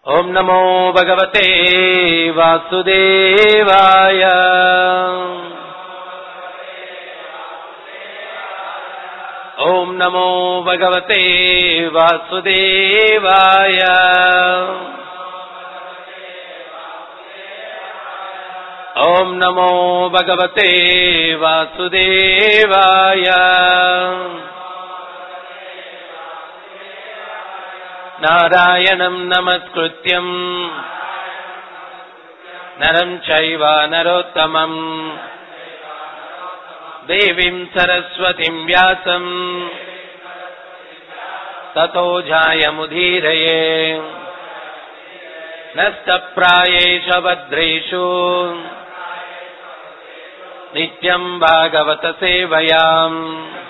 ॐ नमो भगवते वासुदेवाय ॐ नमो भगवते वासुदेवाय ॐ नमो भगवते वासुदेवाय नारायणम् नमस्कृत्यम् नरम् चैव नरोत्तमम् देवीम् सरस्वतीम् व्यासम् ततो जायमुदीरये नस्तप्रायेष भद्रेषु नित्यम् भागवतसेवयाम्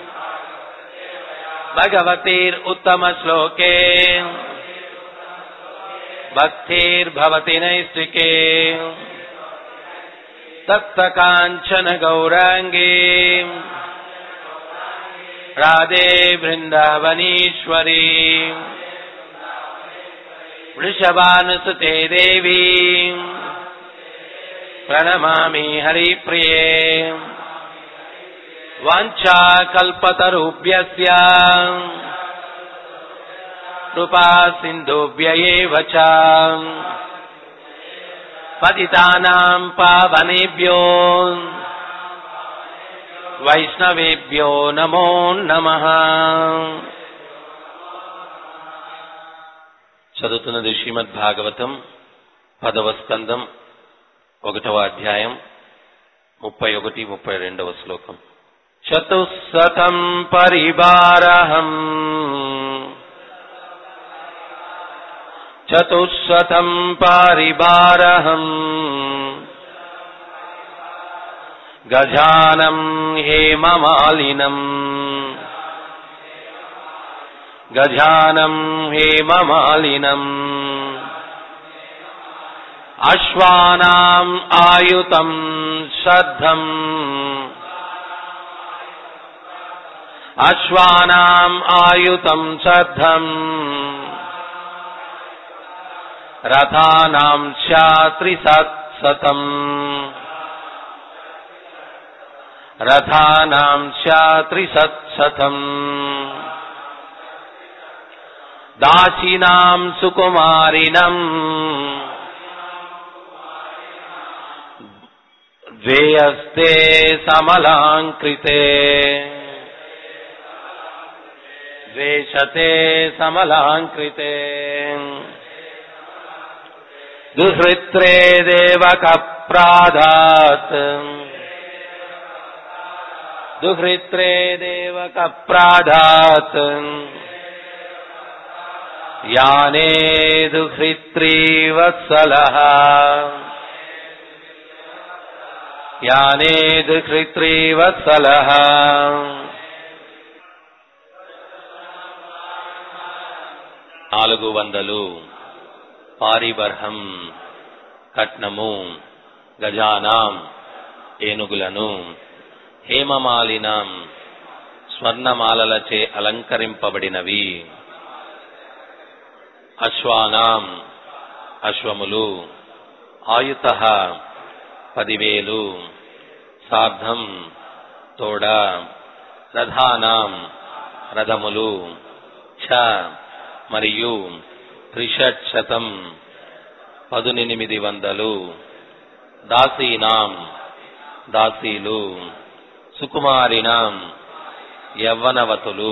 भगवतीरुत्तमश्लोके भक्तिर्भवति नैष्टिके तप्तकाञ्चन गौराङ्गी राधे वृन्दावनीश्वरी वृषभानुसुते देवी प्रणमामि हरिप्रिये वाञ्छाकल्पतरुभ्यस्य कृपा सिन्धुभ्य एव च पतितानाम् पावनेभ्यो వైష్ణవేభ్యో నమో నమ చదువుతున్నది శ్రీమద్ భాగవతం పదవ స్కందం ఒకటవ అధ్యాయం ముప్పై ఒకటి ముప్పై రెండవ శ్లోకం చతుస్సతం పరివారహం చతుస్సతం పారివారహం गजानम् हेममालिनम् गजानम् हेममालिनम् अश्वानाम् आयुतम् श्रद्धम् अश्वानाम् आयुतम् श्रद्धम् रथानाम् स्यात्रिसत्सतम् रथानाम् स्यात्रिसत्सतम् दासीनाम् सुकुमारिणम् द्वेयस्ते समलाङ्कृते द्वेषते समलाङ्कृते दुहृत्रे देवकप्राधात् दुहृत्रे देवकप्राधात् याने दुहृत्रीवत्सलः याने दुहृत्रीवत्सलः నాలుగు వందలు పారిబర్హం కట్నము గజానాం ఏనుగులను హేమమాలినాం స్వర్ణమాలలచే అలంకరింపబడినవి అశ్వానాం అశ్వములు ఆయుత పదివేలు సార్ధం తోడ రథానాం రథములు ఛ మరియు త్రిషట్శతం పదునెనిమిది వందలు దాసీనాం దాసీలు సుకుమారినాం యవ్వనవతులు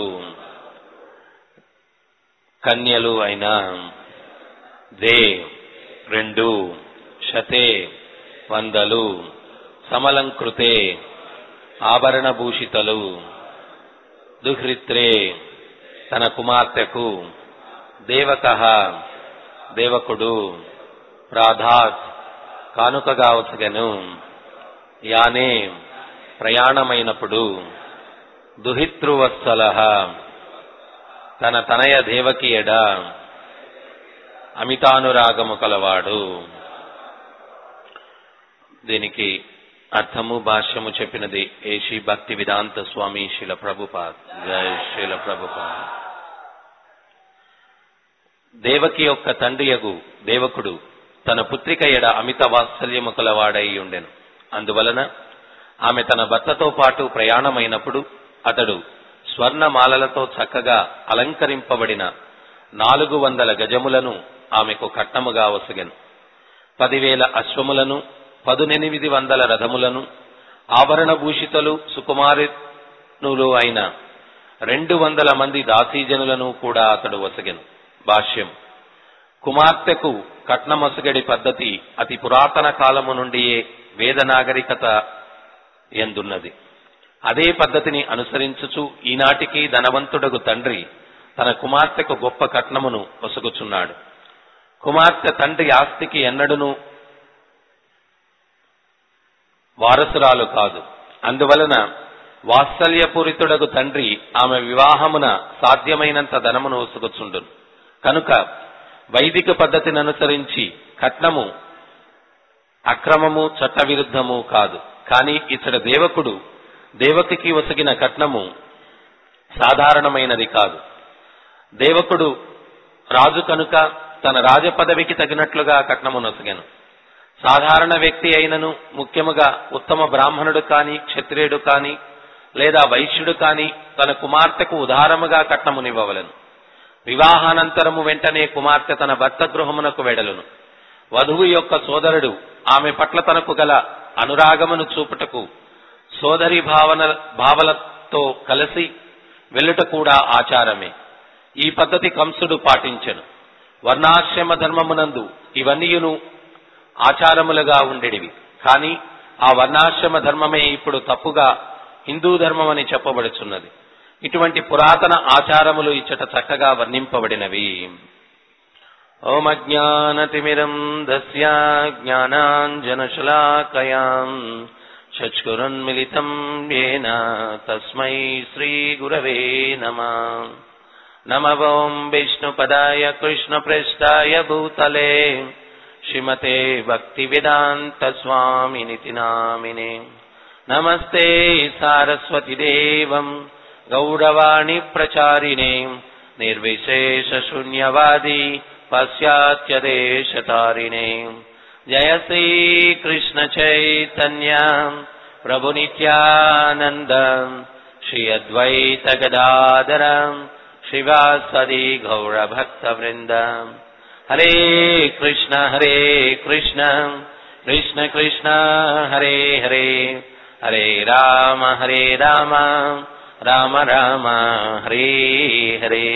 కన్యలు అయిన దే రెండు శతే వందలు సమలంకృతే ఆభరణభూషితలు దుహృత్రే తన కుమార్తెకు దేవక దేవకుడు ప్రాధాత్ కానుకగా వచ్చగను యానే ప్రయాణమైనప్పుడు దుహితృవత్సల తన తనయ దేవకి ఎడ అమితానురాగము కలవాడు దీనికి అర్థము భాష్యము చెప్పినది ఏషి భక్తి విదాంత స్వామి శిల ప్రభుపాద్ జయ శిల ప్రభుపాద్ దేవకి యొక్క తండ్రియగు దేవకుడు తన పుత్రిక ఎడ అమిత వాత్సల్యము కలవాడై ఉండెను అందువలన ఆమె తన భర్తతో పాటు ప్రయాణమైనప్పుడు అతడు స్వర్ణమాలలతో చక్కగా అలంకరింపబడిన నాలుగు వందల గజములను ఆమెకు కట్నముగా వసగెను పదివేల అశ్వములను పదునెనిమిది వందల రథములను ఆభరణభూషితలు సుకుమారులు అయిన రెండు వందల మంది దాసీజనులను కూడా అతడు వసగెను భాష్యం కుమార్తెకు కట్నమొసగడి పద్ధతి అతి పురాతన కాలము నుండియే వేద నాగరికత ఎందున్నది అదే పద్ధతిని అనుసరించుచు ఈనాటికి ధనవంతుడగు తండ్రి తన కుమార్తెకు గొప్ప కట్నమును ఒసగుచున్నాడు కుమార్తె తండ్రి ఆస్తికి ఎన్నడును వారసురాలు కాదు అందువలన వాత్సల్యపూరితుడగు తండ్రి ఆమె వివాహమున సాధ్యమైనంత ధనమును ఒసుగుచుండును కనుక వైదిక పద్ధతిని అనుసరించి కట్నము అక్రమము చట్టవిరుద్ధము కాదు కానీ ఇతడు దేవకుడు దేవకికి ఒసగిన కట్నము సాధారణమైనది కాదు దేవకుడు రాజు కనుక తన రాజపదవికి తగినట్లుగా కట్నము నొసగెను సాధారణ వ్యక్తి అయినను ముఖ్యముగా ఉత్తమ బ్రాహ్మణుడు కాని క్షత్రియుడు కాని లేదా వైశ్యుడు కాని తన కుమార్తెకు ఉదారముగా కట్నమునివ్వవలను వివాహానంతరము వెంటనే కుమార్తె తన భర్త గృహమునకు వెడలును వధువు యొక్క సోదరుడు ఆమె పట్ల తనకు గల అనురాగమును చూపుటకు సోదరి భావన భావలతో కలిసి వెళ్ళుట కూడా ఆచారమే ఈ పద్ధతి కంసుడు పాటించెను వర్ణాశ్రమ ధర్మమునందు ఇవన్నీయును ఆచారములుగా ఉండేటివి కానీ ఆ వర్ణాశ్రమ ధర్మమే ఇప్పుడు తప్పుగా హిందూ ధర్మం అని చెప్పబడుచున్నది ఇటువంటి పురాతన ఆచారములు ఇచ్చట చక్కగా వర్ణింపబడినవి ఓం అజ్ఞానతిమిరం దస్య జ్ఞానాంజనశలాకయాం చక్షురున్మిలితం ఏన తస్మై శ్రీగురవే నమ నమ ఓం విష్ణుపదాయ కృష్ణప్రేష్టాయ భూతలే శ్రీమతే భక్తివేదాంత స్వామినితి నామినే నమస్తే సారస్వతిదేవం గౌరవాణి ప్రచారిణే నిర్విశేష శూన్యవాది పాశ్చాత్యదేశతారిణే జయ శ్రీకృష్ణ చైతన్య ప్రభు నిత్యానంద శ్రీ అద్వైత గదాధర శివాసది గౌరభక్త వృంద హరే కృష్ణ హరే కృష్ణ కృష్ణ కృష్ణ హరే హరే హరే రామ హరే రామ రామ రామ హరే హరే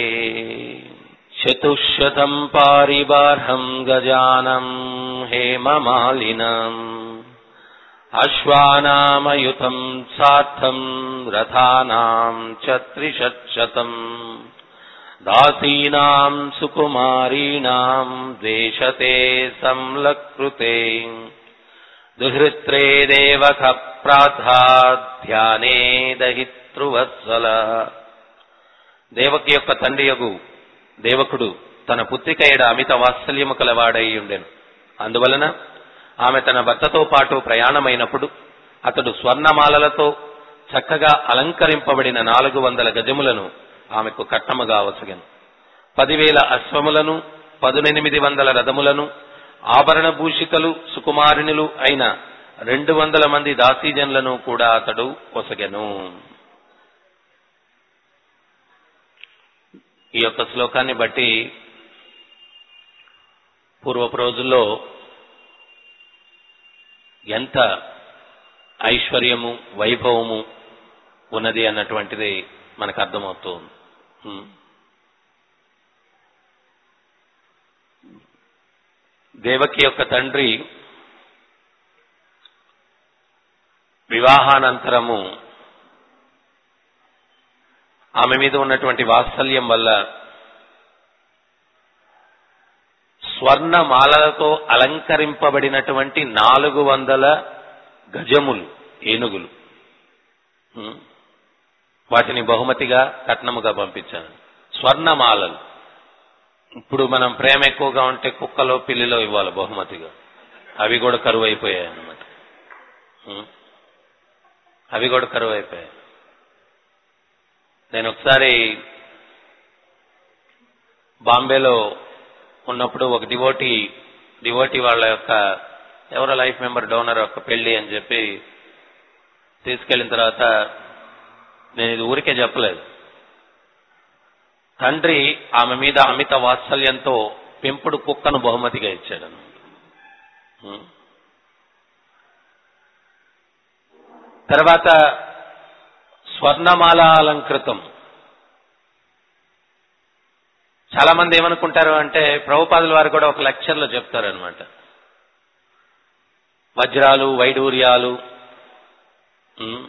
చతుశతం పారిబార్హం గజానం హేమమాలినం అశ్వానామయుతం సార్థం రథానాం చత్రిశతం దాసీనాం సుకుమారీణాం ద్వేషతే సంలకృతే దుహృత్రే దేవక ప్రాధాధ్యానే దహితృవత్సల దేవకి యొక్క తండ్రి యగు దేవకుడు తన పుత్రిక ఎడ అమిత వాత్సల్యము కలవాడై ఉండెను అందువలన ఆమె తన భర్తతో పాటు ప్రయాణమైనప్పుడు అతడు స్వర్ణమాలలతో చక్కగా అలంకరింపబడిన నాలుగు వందల గజములను ఆమెకు కట్టముగా వసగెను పదివేల అశ్వములను పదునెనిమిది వందల రథములను ఆభరణ భూషితలు సుకుమారిణులు అయిన రెండు వందల మంది దాసీజనులను కూడా అతడు పొసగెను ఈ యొక్క శ్లోకాన్ని బట్టి పూర్వపు రోజుల్లో ఎంత ఐశ్వర్యము వైభవము ఉన్నది అన్నటువంటిది మనకు అర్థమవుతుంది హ్మ్. దేవకి యొక్క తండ్రి వివాహానంతరము ఆమె మీద ఉన్నటువంటి వాత్సల్యం వల్ల స్వర్ణమాలలతో అలంకరింపబడినటువంటి నాలుగు వందల గజములు ఏనుగులు హ్మ్. వాటిని బహుమతిగా కట్నముగా పంపించాను స్వర్ణమాలలు ఇప్పుడు మనం ప్రేమ ఎక్కువగా ఉంటే కుక్కలో పిల్లిలో ఇవ్వాలి బహుమతిగా అవి కూడా కరువు అయిపోయాయి అన్నమాట హ్మ్. అవి కూడా కరువు అయిపోయాయి నేను ఒకసారి బాంబేలో ఉన్నప్పుడు ఒక డివోటీ డివోటీ వాళ్ళ యొక్క ఎవరో లైఫ్ మెంబర్ డోనర్ యొక్క పెళ్లి అని చెప్పి తీసుకెళ్లిన తర్వాత నేను ఇది ఊరికే చెప్పలేదు తండ్రి ఆమె మీద అమిత వాత్సల్యంతో పెంపుడు కుక్కను బహుమతిగా ఇచ్చాడు ఉం. తర్వాత స్వర్ణమాల అలంకృతం చాలా మంది ఏమనుకుంటారు అంటే ప్రభుపాదుల వారు కూడా ఒక లెక్చర్లో చెప్తారనమాట వజ్రాలు వైడూర్యాలు ఉం.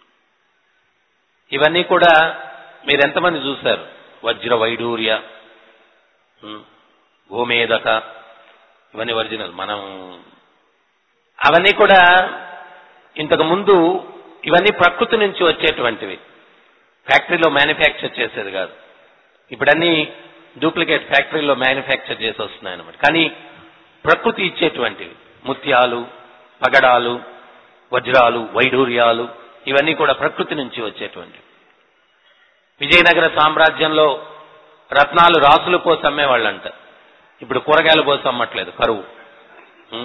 ఇవన్నీ కూడా మీరు ఎంతమంది చూశారు వజ్ర వైడూర్య ఉం. గోమేదక ఇవన్నీ ఒరిజినల్ మనం అవన్నీ కూడా ఇంతకు ముందు ఇవన్నీ ప్రకృతి నుంచి వచ్చేటువంటివి ఫ్యాక్టరీలో మ్యానుఫ్యాక్చర్ చేసేది కాదు ఇప్పుడన్నీ డూప్లికేట్ ఫ్యాక్టరీలో మ్యానుఫ్యాక్చర్ చేసి వస్తున్నాయి అనమాట కానీ ప్రకృతి ఇచ్చేటువంటివి ముత్యాలు పగడాలు వజ్రాలు వైడూర్యాలు ఇవన్నీ కూడా ప్రకృతి నుంచి వచ్చేటువంటివి విజయనగర సామ్రాజ్యంలో రత్నాలు రాసులు పోసి అమ్మేవాళ్ళంట ఇప్పుడు కూరగాయలు పోసి అమ్మట్లేదు కరువు ఉం?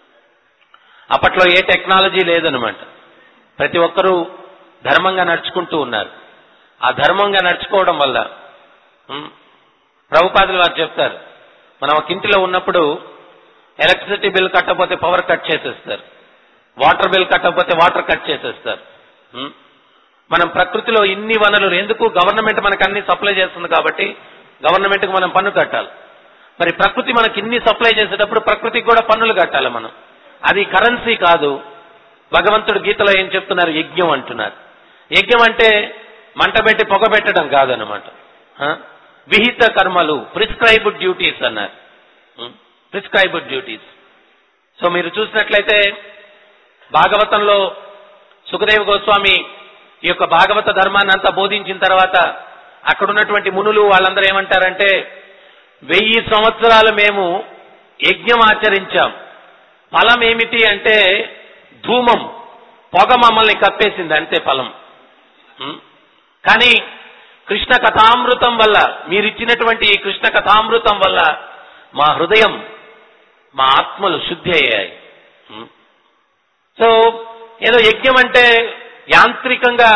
అప్పట్లో ఏ టెక్నాలజీ లేదనమాట ప్రతి ఒక్కరూ ధర్మంగా నడుచుకుంటూ ఉన్నారు ఆ ధర్మంగా నడుచుకోవడం వల్ల ఉం, ప్రభుపాదులు వారు చెప్తారు మనం ఒక ఇంటిలో ఉన్నప్పుడు ఎలక్ట్రిసిటీ బిల్ కట్టకపోతే పవర్ కట్ చేసేస్తారు వాటర్ బిల్ కట్టకపోతే వాటర్ కట్ చేసేస్తారు ఉం? మనం ప్రకృతిలో ఇన్ని వనరులు ఎందుకు గవర్నమెంట్ మనకు అన్ని సప్లై చేస్తుంది కాబట్టి గవర్నమెంట్కి మనం పన్ను కట్టాలి మరి ప్రకృతి మనకి ఇన్ని సప్లై చేసేటప్పుడు ప్రకృతికి కూడా పన్నులు కట్టాలి మనం అది కరెన్సీ కాదు భగవంతుడు గీతలో ఏం చెప్తున్నారు యజ్ఞం అంటున్నారు యజ్ఞం అంటే మంట పెట్టి పొగ పెట్టడం కాదనమాట ఆ? విహిత కర్మలు ప్రిస్క్రైబ్డ్ డ్యూటీస్ అన్నారు ప్రిస్క్రైబ్డ్ డ్యూటీస్ సో మీరు చూసినట్లయితే భాగవతంలో సుఖదేవ గోస్వామి ఈ యొక్క భాగవత ధర్మాన్ని అంతా బోధించిన తర్వాత అక్కడ ఉన్నటువంటి మునులు వాళ్ళందరూ ఏమంటారంటే వెయ్యి సంవత్సరాలు మేము యజ్ఞం ఆచరించాం ఫలం ఏమిటి అంటే ధూమం పొగ మమ్మల్ని కప్పేసింది అంతే ఫలం ఉం? కానీ కృష్ణ కథామృతం వల్ల మీరిచ్చినటువంటి ఈ కృష్ణ కథామృతం వల్ల మా హృదయం మా ఆత్మలు శుద్ధి అయ్యాయి ఉం? సో ఏదో యజ్ఞం అంటే యాంత్రికంగా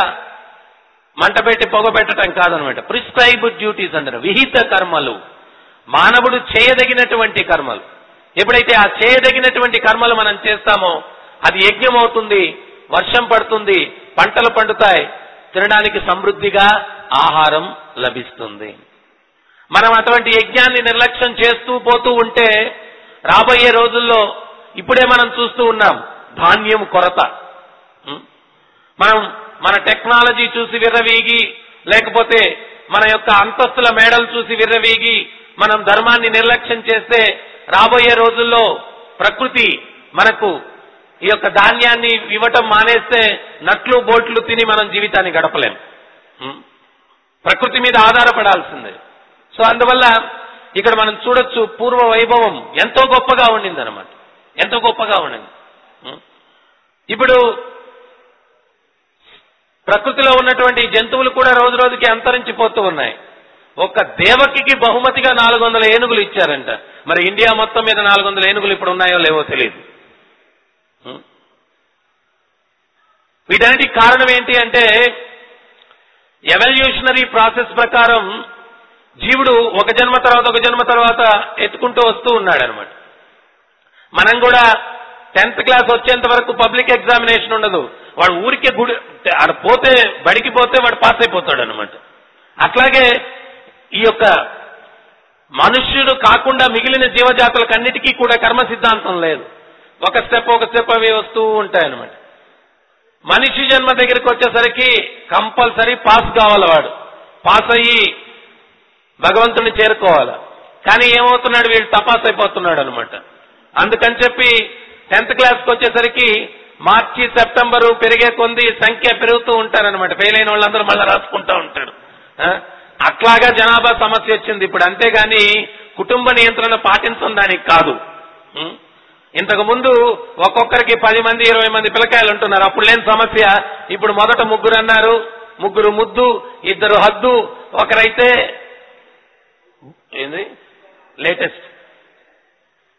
మంట పెట్టి పొగ పెట్టడం కాదనమాట ప్రిస్క్రైబ్డ్ డ్యూటీస్ అంటారు విహిత కర్మలు మానవుడు చేయదగినటువంటి కర్మలు ఎప్పుడైతే ఆ చేయదగినటువంటి కర్మలు మనం చేస్తామో అది యజ్ఞం అవుతుంది వర్షం పడుతుంది పంటలు పండుతాయి తినడానికి సమృద్ధిగా ఆహారం లభిస్తుంది మనం అటువంటి యజ్ఞాన్ని నిర్లక్ష్యం చేస్తూ పోతూ ఉంటే రాబోయే రోజుల్లో ఇప్పుడే మనం చూస్తూ ఉన్నాం ధాన్యం కొరత ఉం? మనం మన టెక్నాలజీ చూసి విర్రవీగి లేకపోతే మన యొక్క అంతస్తుల మేడలు చూసి విర్రవీగి మనం ధర్మాన్ని నిర్లక్ష్యం చేస్తే రాబోయే రోజుల్లో ప్రకృతి మనకు ఈ యొక్క ధాన్యాన్ని ఇవ్వటం మానేస్తే నట్లు బోట్లు తిని మనం జీవితాన్ని గడపలేం ఉం? ప్రకృతి మీద ఆధారపడాల్సిందే సో అందువల్ల ఇక్కడ మనం చూడొచ్చు పూర్వ వైభవం ఎంతో గొప్పగా ఉండింది అనమాట ఎంతో గొప్పగా ఉండింది ఉం? ఇప్పుడు ప్రకృతిలో ఉన్నటువంటి జంతువులు కూడా రోజు రోజుకి అంతరించిపోతూ ఉన్నాయి ఒక దేవకికి బహుమతిగా నాలుగు వందల ఏనుగులు ఇచ్చారంట మరి ఇండియా మొత్తం మీద నాలుగు వందల ఏనుగులు ఇప్పుడు ఉన్నాయో లేవో తెలియదు ఉం? వీటన్నిటికి కారణం ఏంటి అంటే ఎవల్యూషనరీ ప్రాసెస్ ప్రకారం జీవుడు ఒక జన్మ తర్వాత ఒక జన్మ తర్వాత ఎత్తుకుంటూ వస్తూ ఉన్నాడు అనమాట మనం కూడా టెన్త్ క్లాస్ వచ్చేంత వరకు పబ్లిక్ ఎగ్జామినేషన్ ఉండదు వాడు ఊరికే గుడి ఆడ పోతే బడికి పోతే వాడు పాస్ అయిపోతాడు అనమాట అట్లాగే ఈ యొక్క మనుష్యుడు కాకుండా మిగిలిన జీవజాతులకు అన్నిటికీ కూడా కర్మ సిద్ధాంతం లేదు ఒక స్టెప్ ఒక స్టెప్ అవి వస్తూ ఉంటాయి అనమాట మనిషి జన్మ దగ్గరికి వచ్చేసరికి కంపల్సరీ పాస్ కావాలి వాడు పాస్ అయ్యి భగవంతుని చేరుకోవాలి కానీ ఏమవుతున్నాడు వీడు తపాస్ అయిపోతున్నాడు అనమాట అందుకని చెప్పి టెన్త్ క్లాస్కి వచ్చేసరికి మార్చి సెప్టెంబరు పెరిగే కొంది సంఖ్య పెరుగుతూ ఉంటారనమాట ఫెయిల్ అయిన వాళ్ళందరూ మళ్ళీ రాసుకుంటూ ఉంటాడు ఆ? అట్లాగా జనాభా సమస్య వచ్చింది ఇప్పుడు అంతేగాని కుటుంబ నియంత్రణ పాటించడం దానికి కాదు ఉం? ఇంతకు ముందు ఒక్కొక్కరికి పది మంది ఇరవై మంది పిల్లకాయలు ఉంటున్నారు అప్పుడు లేని సమస్య ఇప్పుడు మొదట ముగ్గురు అన్నారు ముగ్గురు ముద్దు ఇద్దరు హద్దు ఒకరైతే ఏంది లేటెస్ట్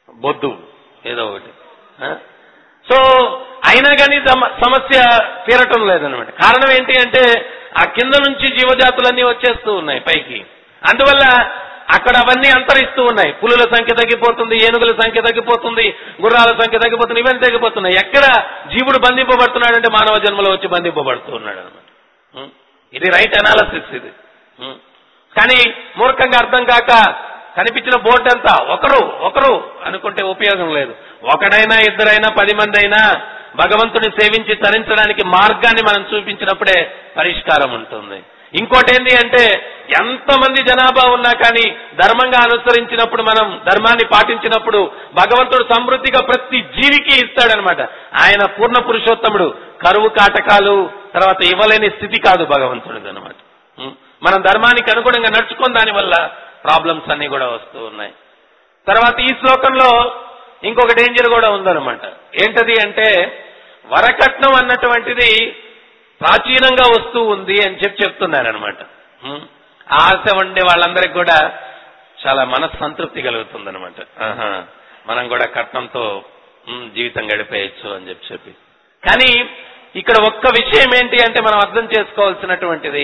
బొద్దు ఏదో ఒకటి ఆ? సో అయినా కానీ సమ- సమస్య తీరటం లేదనమాట కారణం ఏంటి అంటే ఆ కింద నుంచి జీవజాతులన్నీ వచ్చేస్తూ ఉన్నాయి పైకి అందువల్ల అక్కడ అవన్నీ అంతరిస్తూ ఉన్నాయి పులుల సంఖ్య తగ్గిపోతుంది ఏనుగుల సంఖ్య తగ్గిపోతుంది గుర్రాల సంఖ్య తగ్గిపోతుంది ఇవన్నీ తగ్గిపోతున్నాయి ఎక్కడ జీవుడు బంధింపబడుతున్నాడంటే మానవ జన్మలో వచ్చి బంధింపబడుతూ ఉన్నాడు అనమాట ఉం? ఇది రైట్ అనాలసిస్ ఇది ఉం? కానీ మూర్ఖంగా అర్థం కాక కనిపించిన బోర్డు అంతా ఒకరు ఒకరు అనుకుంటే ఉపయోగం లేదు ఒకడైనా ఇద్దరైనా పది మంది అయినా భగవంతుని సేవించి తరించడానికి మార్గాన్ని మనం చూపించినప్పుడే పరిష్కారం ఉంటుంది ఇంకోటి ఏంటి అంటే ఎంతమంది జనాభా ఉన్నా కానీ ధర్మంగా అనుసరించినప్పుడు మనం ధర్మాన్ని పాటించినప్పుడు భగవంతుడు సమృద్ధిగా ప్రతి జీవికి ఇస్తాడనమాట ఆయన పూర్ణ పురుషోత్తముడు కరువు కాటకాలు తర్వాత ఇవ్వలేని స్థితి కాదు భగవంతుడిది అనమాట మనం ధర్మానికి అనుగుణంగా నడుచుకున్న దానివల్ల ప్రాబ్లమ్స్ అన్ని కూడా వస్తూ ఉన్నాయి తర్వాత ఈ శ్లోకంలో ఇంకొక డేంజర్ కూడా ఉందన్నమాట ఏంటది అంటే వరకట్నం అన్నటువంటిది ప్రాచీనంగా వస్తూ ఉంది అని చెప్పి చెప్తున్నారనమాట ఆశ ఉండే వాళ్ళందరికీ కూడా చాలా మనస్సంతృప్తి కలుగుతుంది అనమాట మనం కూడా కట్నంతో ఉమ్, జీవితం గడిపేయచ్చు అని చెప్పి చెప్పి కానీ ఇక్కడ ఒక్క విషయం ఏంటి అంటే మనం అర్థం చేసుకోవాల్సినటువంటిది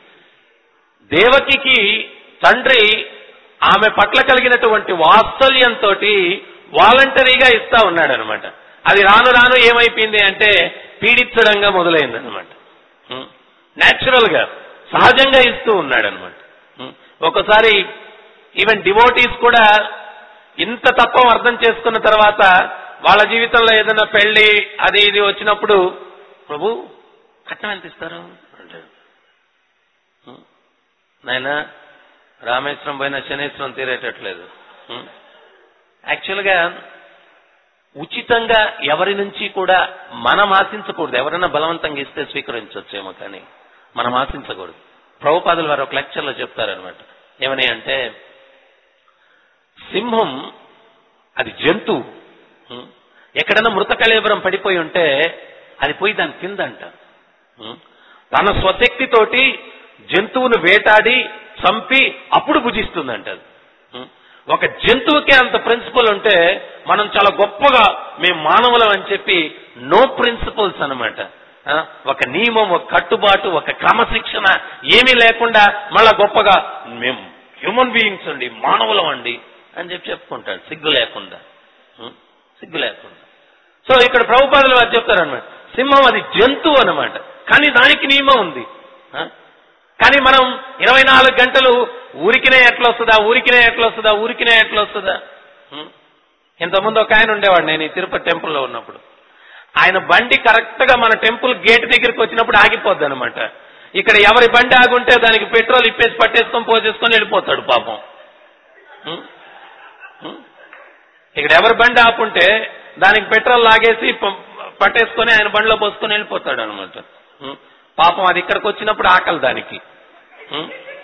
దేవకికి తండ్రి ఆమె పట్ల కలిగినటువంటి వాత్సల్యంతో వాలంటరీగా ఇస్తా ఉన్నాడు అనమాట అది రాను రాను ఏమైపోయింది అంటే పీడించడంగా మొదలైంది అనమాట న్యాచురల్ గా సహజంగా ఇస్తూ ఉన్నాడు అనమాట ఒకసారి ఈవెన్ డివోటీస్ కూడా ఇంత తత్వం అర్థం చేసుకున్న తర్వాత వాళ్ళ జీవితంలో ఏదైనా పెళ్లి అది ఇది వచ్చినప్పుడు ప్రభు కట్నం ఎంత ఇస్తారు అంటాడు ఉం. నాయనా రామేశ్వరం పోయిన శనేశ్వరం తీరేటట్లేదు ఉం. యాక్చువల్గా ఉచితంగా ఎవరి నుంచి కూడా మనం ఆశించకూడదు ఎవరైనా బలవంతంగా ఇస్తే స్వీకరించవచ్చేమో కానీ మనం ఆశించకూడదు ప్రభుపాదులు వారు ఒక లెక్చర్లో చెప్తారనమాట ఏమని అంటే సింహం అది జంతువు ఉం? ఎక్కడైనా మృత కళేబరం పడిపోయి ఉంటే అది పోయి దాని కింద అంట ఉం? తన స్వశక్తితోటి జంతువును వేటాడి చంపి అప్పుడు భుజిస్తుందంట అది ఉం? ఒక జంతువుకే అంత ప్రిన్సిపల్ ఉంటే మనం చాలా గొప్పగా మేము మానవులం అని చెప్పి నో ప్రిన్సిపల్స్ అనమాట ఒక నియమం ఒక కట్టుబాటు ఒక క్రమశిక్షణ ఏమీ లేకుండా మళ్ళా గొప్పగా మేము హ్యూమన్ బీయింగ్స్ అండి మానవులం అండి అని చెప్పి చెప్పుకుంటాడు సిగ్గు లేకుండా ఉం? సిగ్గు లేకుండా సో ఇక్కడ ప్రభుపాదులు వారు చెప్తారనమాట సింహం అది జంతువు అనమాట కానీ దానికి నియమం ఉంది ఆ? కానీ మనం ఇరవై నాలుగు గంటలు ఊరికినే ఎట్లా వస్తుందా ఊరికినే ఎట్లా వస్తుందా ఊరికినే ఎట్లా వస్తుందా ఉం? ఇంతకుముందు ఒక ఆయన ఉండేవాడు నేను ఈ తిరుపతి టెంపుల్లో ఉన్నప్పుడు ఆయన బండి కరెక్ట్ గా మన టెంపుల్ గేట్ దగ్గరికి వచ్చినప్పుడు ఆగిపోద్ది అనమాట ఇక్కడ ఎవరి బండి ఆగుంటే దానికి పెట్రోల్ ఇప్పేసి పట్టేసుకొని పోసేసుకొని వెళ్ళిపోతాడు పాపం ఉం? ఉం? ఇక్కడ ఎవరి బండి ఆపుంటే దానికి పెట్రోల్ లాగేసి ప- పట్టేసుకొని ఆయన బండిలో పోసుకొని వెళ్ళిపోతాడు అనమాట పాపం అది ఇక్కడికి వచ్చినప్పుడు ఆకలి దానికి ఉం?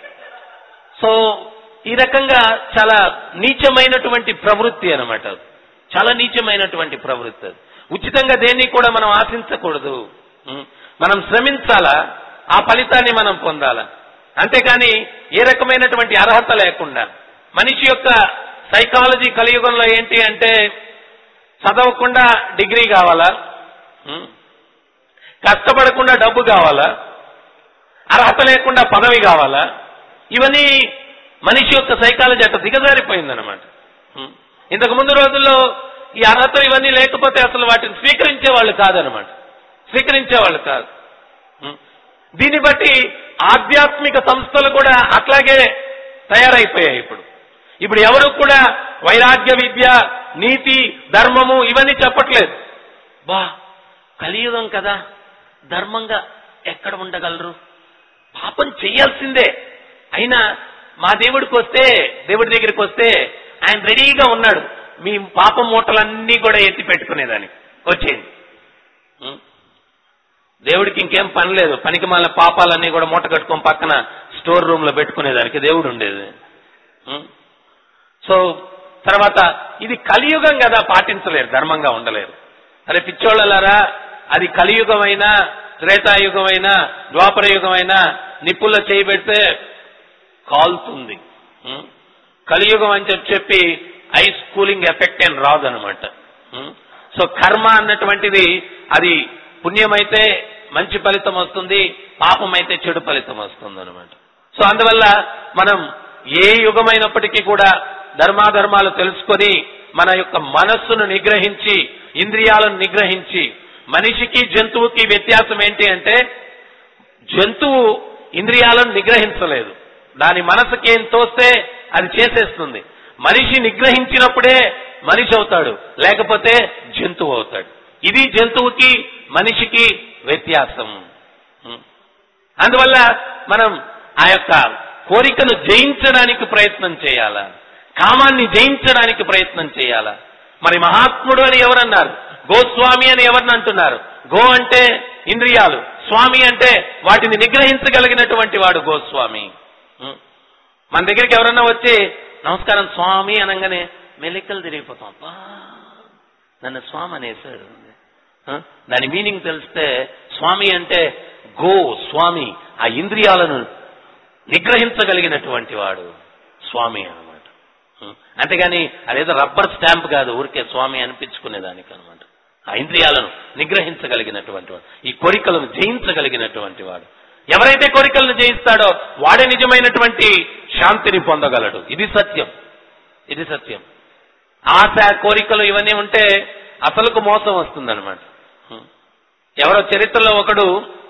సో ఈ రకంగా చాలా నీచమైనటువంటి ప్రవృత్తి అనమాట అది. చాలా నీచమైనటువంటి ప్రవృత్తి అది ఉచితంగా దేన్ని కూడా మనం ఆశించకూడదు ఉం? మనం శ్రమించాలా ఆ ఫలితాన్ని మనం పొందాలా అంతేకాని ఏ రకమైనటువంటి అర్హత లేకుండా మనిషి యొక్క సైకాలజీ కలియుగంలో ఏంటి అంటే చదవకుండా డిగ్రీ కావాలా ఉం? కష్టపడకుండా డబ్బు కావాలా అర్హత లేకుండా పదవి కావాలా ఇవన్నీ మనిషి యొక్క సైకాలజీ అట్ట దిగజారిపోయిందనమాట ఉం. ఇంతకు ముందు రోజుల్లో ఈ అర్హత ఇవన్నీ లేకపోతే అసలు వాటిని స్వీకరించే వాళ్ళు కాదనమాట స్వీకరించే వాళ్ళు కాదు ఉం. దీన్ని బట్టి ఆధ్యాత్మిక సంస్థలు కూడా అట్లాగే తయారైపోయాయి ఇప్పుడు ఇప్పుడు ఎవరు కూడా వైరాగ్య విద్య నీతి ధర్మము ఇవన్నీ చెప్పట్లేదు బా కలియుగం కదా ధర్మంగా ఎక్కడ ఉండగలరు పాపం చేయాల్సిందే అయినా మా దేవుడికి వస్తే దేవుడి దగ్గరికి వస్తే ఆయన రెడీగా ఉన్నాడు మీ పాపం మూటలన్నీ కూడా ఎత్తి పెట్టుకునేదానికి వచ్చేయండి ఉం? దేవుడికి ఇంకేం పని లేదు పనికి మళ్ళీ పాపాలన్నీ కూడా మూట కట్టుకొని పక్కన స్టోర్ రూమ్ లో పెట్టుకునేదానికి దేవుడు ఉండేది ఉం? సో తర్వాత ఇది కలియుగం కదా పాటించలేరు ధర్మంగా ఉండలేరు అరే పిచ్చోళ్ళలారా అది కలియుగమైనా త్రేతాయుగమైనా ద్వాపర యుగమైనా నిప్పుల్లో చేయి పెడితే కాలుతుంది ఉం? కలియుగం అని చెప్పి చెప్పి ఐస్ కూలింగ్ ఎఫెక్ట్ ఏం రాదు అనమాట సో కర్మ అన్నటువంటిది అది పుణ్యమైతే మంచి ఫలితం వస్తుంది పాపం అయితే చెడు ఫలితం వస్తుంది అనమాట సో అందువల్ల మనం ఏ యుగమైనప్పటికీ కూడా ధర్మాధర్మాలు తెలుసుకొని మన యొక్క మనస్సును నిగ్రహించి ఇంద్రియాలను నిగ్రహించి మనిషికి జంతువుకి వ్యత్యాసం ఏంటి అంటే జంతువు ఇంద్రియాలను నిగ్రహించలేదు దాని మనసుకి ఏం తోస్తే అది చేసేస్తుంది మనిషి నిగ్రహించినప్పుడే మనిషి అవుతాడు లేకపోతే జంతువు అవుతాడు ఇది జంతువుకి మనిషికి వ్యత్యాసం ఉం. అందువల్ల మనం ఆ యొక్క కోరికను జయించడానికి ప్రయత్నం చేయాలా కామాన్ని జయించడానికి ప్రయత్నం చేయాలా మరి మహాత్ముడు అని ఎవరన్నారు గోస్వామి అని ఎవరిని అంటున్నారు గో అంటే ఇంద్రియాలు స్వామి అంటే వాటిని నిగ్రహించగలిగినటువంటి వాడు గోస్వామి ఉం. మన దగ్గరికి ఎవరన్నా వచ్చి నమస్కారం స్వామి అనగానే మెలికలు తిరిగిపోతాం అబ్బా నన్ను స్వామి అనేసాడు ఆ? దాని మీనింగ్ తెలిస్తే స్వామి అంటే గో స్వామి ఆ ఇంద్రియాలను నిగ్రహించగలిగినటువంటి వాడు స్వామి అన్నమాట ఉం. అంతేగాని అదేదో రబ్బర్ స్టాంప్ కాదు ఊరికే స్వామి అనిపించుకునేదానికి అనమాట ఆ ఇంద్రియాలను నిగ్రహించగలిగినటువంటి వాడు ఈ కోరికలను జయించగలిగినటువంటి వాడు ఎవరైతే కోరికలను జయిస్తాడో వాడే నిజమైనటువంటి శాంతిని పొందగలడు ఇది సత్యం ఇది సత్యం ఆశ కోరికలు ఇవన్నీ ఉంటే అసలుకు మోసం వస్తుందన్నమాట ఎవరో చరిత్రలో ఒకడు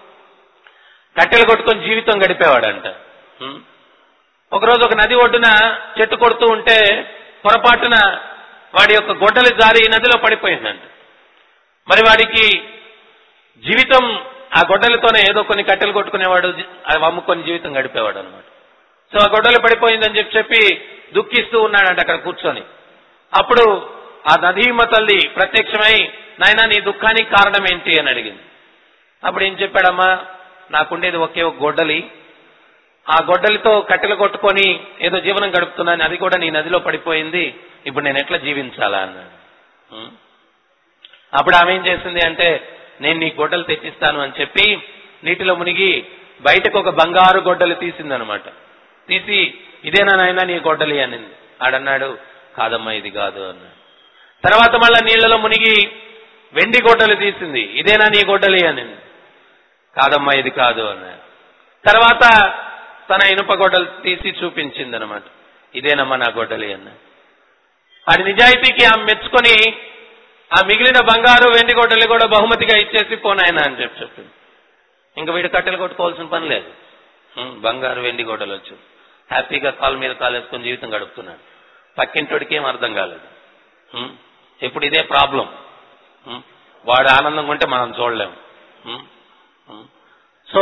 కట్టెలు కొట్టుకొని జీవితం గడిపేవాడంట హ్మ్. ఒకరోజు ఒక నది ఒడ్డున చెట్టు కొడుతూ ఉంటే పొరపాటున వాడి యొక్క గొడ్డలి జారి ఈ నదిలో పడిపోయిందంట మరి వాడికి జీవితం ఆ గొడ్డలితోనే ఏదో కొన్ని కట్టెలు కొట్టుకునేవాడు జీ- అవి అమ్ముకొని జీవితం గడిపేవాడు అనమాట సో ఆ గొడ్డలి పడిపోయిందని చెప్పి చెప్పి దుఃఖిస్తూ ఉన్నాడంట అక్కడ కూర్చొని అప్పుడు ఆ నదీమ తల్లి ప్రత్యక్షమై నాయన నీ దుఃఖానికి కారణం ఏంటి అని అడిగింది అప్పుడు ఏం చెప్పాడమ్మా నాకుండేది ఒకే ఒక గొడ్డలి ఆ గొడ్డలితో కట్టెలు కొట్టుకొని ఏదో జీవనం గడుపుతున్నాను అది కూడా నీ నదిలో పడిపోయింది ఇప్పుడు నేను ఎట్లా జీవించాలా అన్నాడు ఉం? అప్పుడు ఆమె ఏం చేసింది అంటే నేను నీ గొడ్డలు తెచ్చిస్తాను అని చెప్పి నీటిలో మునిగి బయటకు ఒక బంగారు గొడ్డలు తీసిందనమాట తీసి ఇదేనా నాయనా నీ గొడ్డలి అనింది ఆడన్నాడు కాదమ్మా ఇది కాదు అన్నాడు తర్వాత మళ్ళా నీళ్లలో మునిగి వెండి గొడ్డలు తీసింది ఇదేనా నీ గొడ్డలి అనింది కాదమ్మా ఇది కాదు అన్నాడు తర్వాత తన ఇనుప గొడ్డలు తీసి చూపించింది అనమాట ఇదేనమ్మా నా గొడ్డలి అన్నాడు అది నిజాయితీకి ఆమె మెచ్చుకొని ఆ మిగిలిన బంగారు వెండి గొడ్డలి కూడా బహుమతిగా ఇచ్చేసి పోనాయన అని చెప్పి చెప్పింది ఇంకా వీడు కట్టెలు కొట్టుకోవాల్సిన పని లేదు ఉం, బంగారు వెండి గొడ్డలు వచ్చు హ్యాపీగా కాలు మీద కాలు వేసుకొని జీవితం గడుపుతున్నాడు పక్కింటోడికి ఏం అర్థం కాలేదు ఉం, ఇప్పుడు ఇదే ప్రాబ్లం ఉం, వాడు ఆనందంగా ఉంటే మనం చూడలేము ఉం, ఉం. సో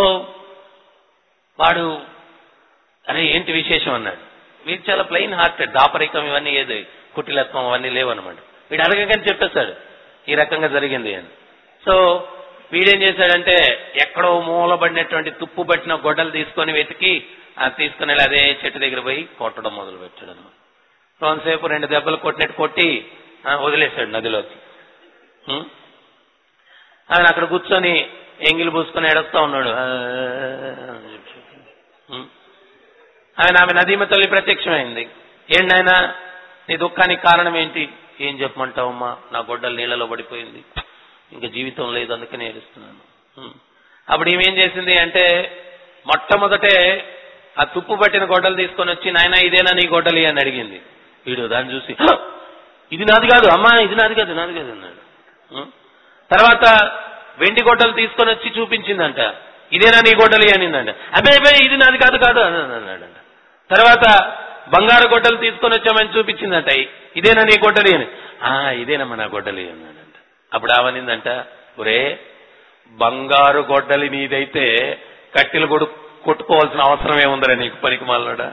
వాడు అరే ఏంటి విశేషం అన్నాడు వీడు చాలా ప్లెయిన్ హార్టెడ్ దాపరికం ఇవన్నీ ఏది కుటిలత్వం అవన్నీ లేవన్నమాట వీడు అడగగానే చెప్పేశాడు ఈ రకంగా జరిగింది అని సో వీడేం చేశాడంటే ఎక్కడో మూలబడినటువంటి తుప్పు పట్టిన గొడ్డలు తీసుకొని వెతికి ఆ తీసుకుని వెళ్ళి అదే చెట్టు దగ్గర పోయి కొట్టడం మొదలు పెట్టాడు అనమాట కొంతసేపు రెండు దెబ్బలు కొట్టినట్టు కొట్టి ఆ, వదిలేశాడు నదిలోకి ఉం? ఆయన అక్కడ కూర్చొని ఎంగిలి పూసుకొని ఏడుస్తా ఉన్నాడు ఆ, అని చెప్పి. ఉం? ఆయన ఆమె నదీమ తల్లి ప్రత్యక్షమైంది ఏంటైనా నీ దుఃఖానికి కారణం ఏంటి ఏం చెప్పమంటావమ్మా నా గొడ్డలు నీళ్ళలో పడిపోయింది ఇంకా జీవితం లేదు అందుకనే ఏడుస్తున్నాను ఉం. అప్పుడు ఈమె ఏం చేసింది అంటే మొట్టమొదటే ఆ తుప్పు పట్టిన గొడ్డలు తీసుకొని వచ్చి నాయన ఇదేనా నీ గొడ్డలి అని అడిగింది వీడు దాన్ని చూసి "హ! ఇది నాది కాదు అమ్మా ఇది నాది కాదు నాది కాదు అన్నాడు ఉం. తర్వాత వెండి గొడ్డలు తీసుకొని వచ్చి చూపించిందంట ఇదేనా నీ గొడ్డలి అనిందంట అబ్బాయి అబ్బాయి ఇది నాది కాదు కాదు అని అన్నాడంట తర్వాత బంగారు గొడ్డలు తీసుకొని వచ్చామని చూపించిందంట ఇదేనా నీ గొడ్డలి అని ఆ ఇదేనమ్మా నా గొడ్డలి అన్నాడంట అప్పుడు ఆవనిందంట ఒరే బంగారు గొడ్డలి నీదైతే కట్టెలు కొడు కొట్టుకోవాల్సిన అవసరం ఏముందరా నీకు పనికి మాలడా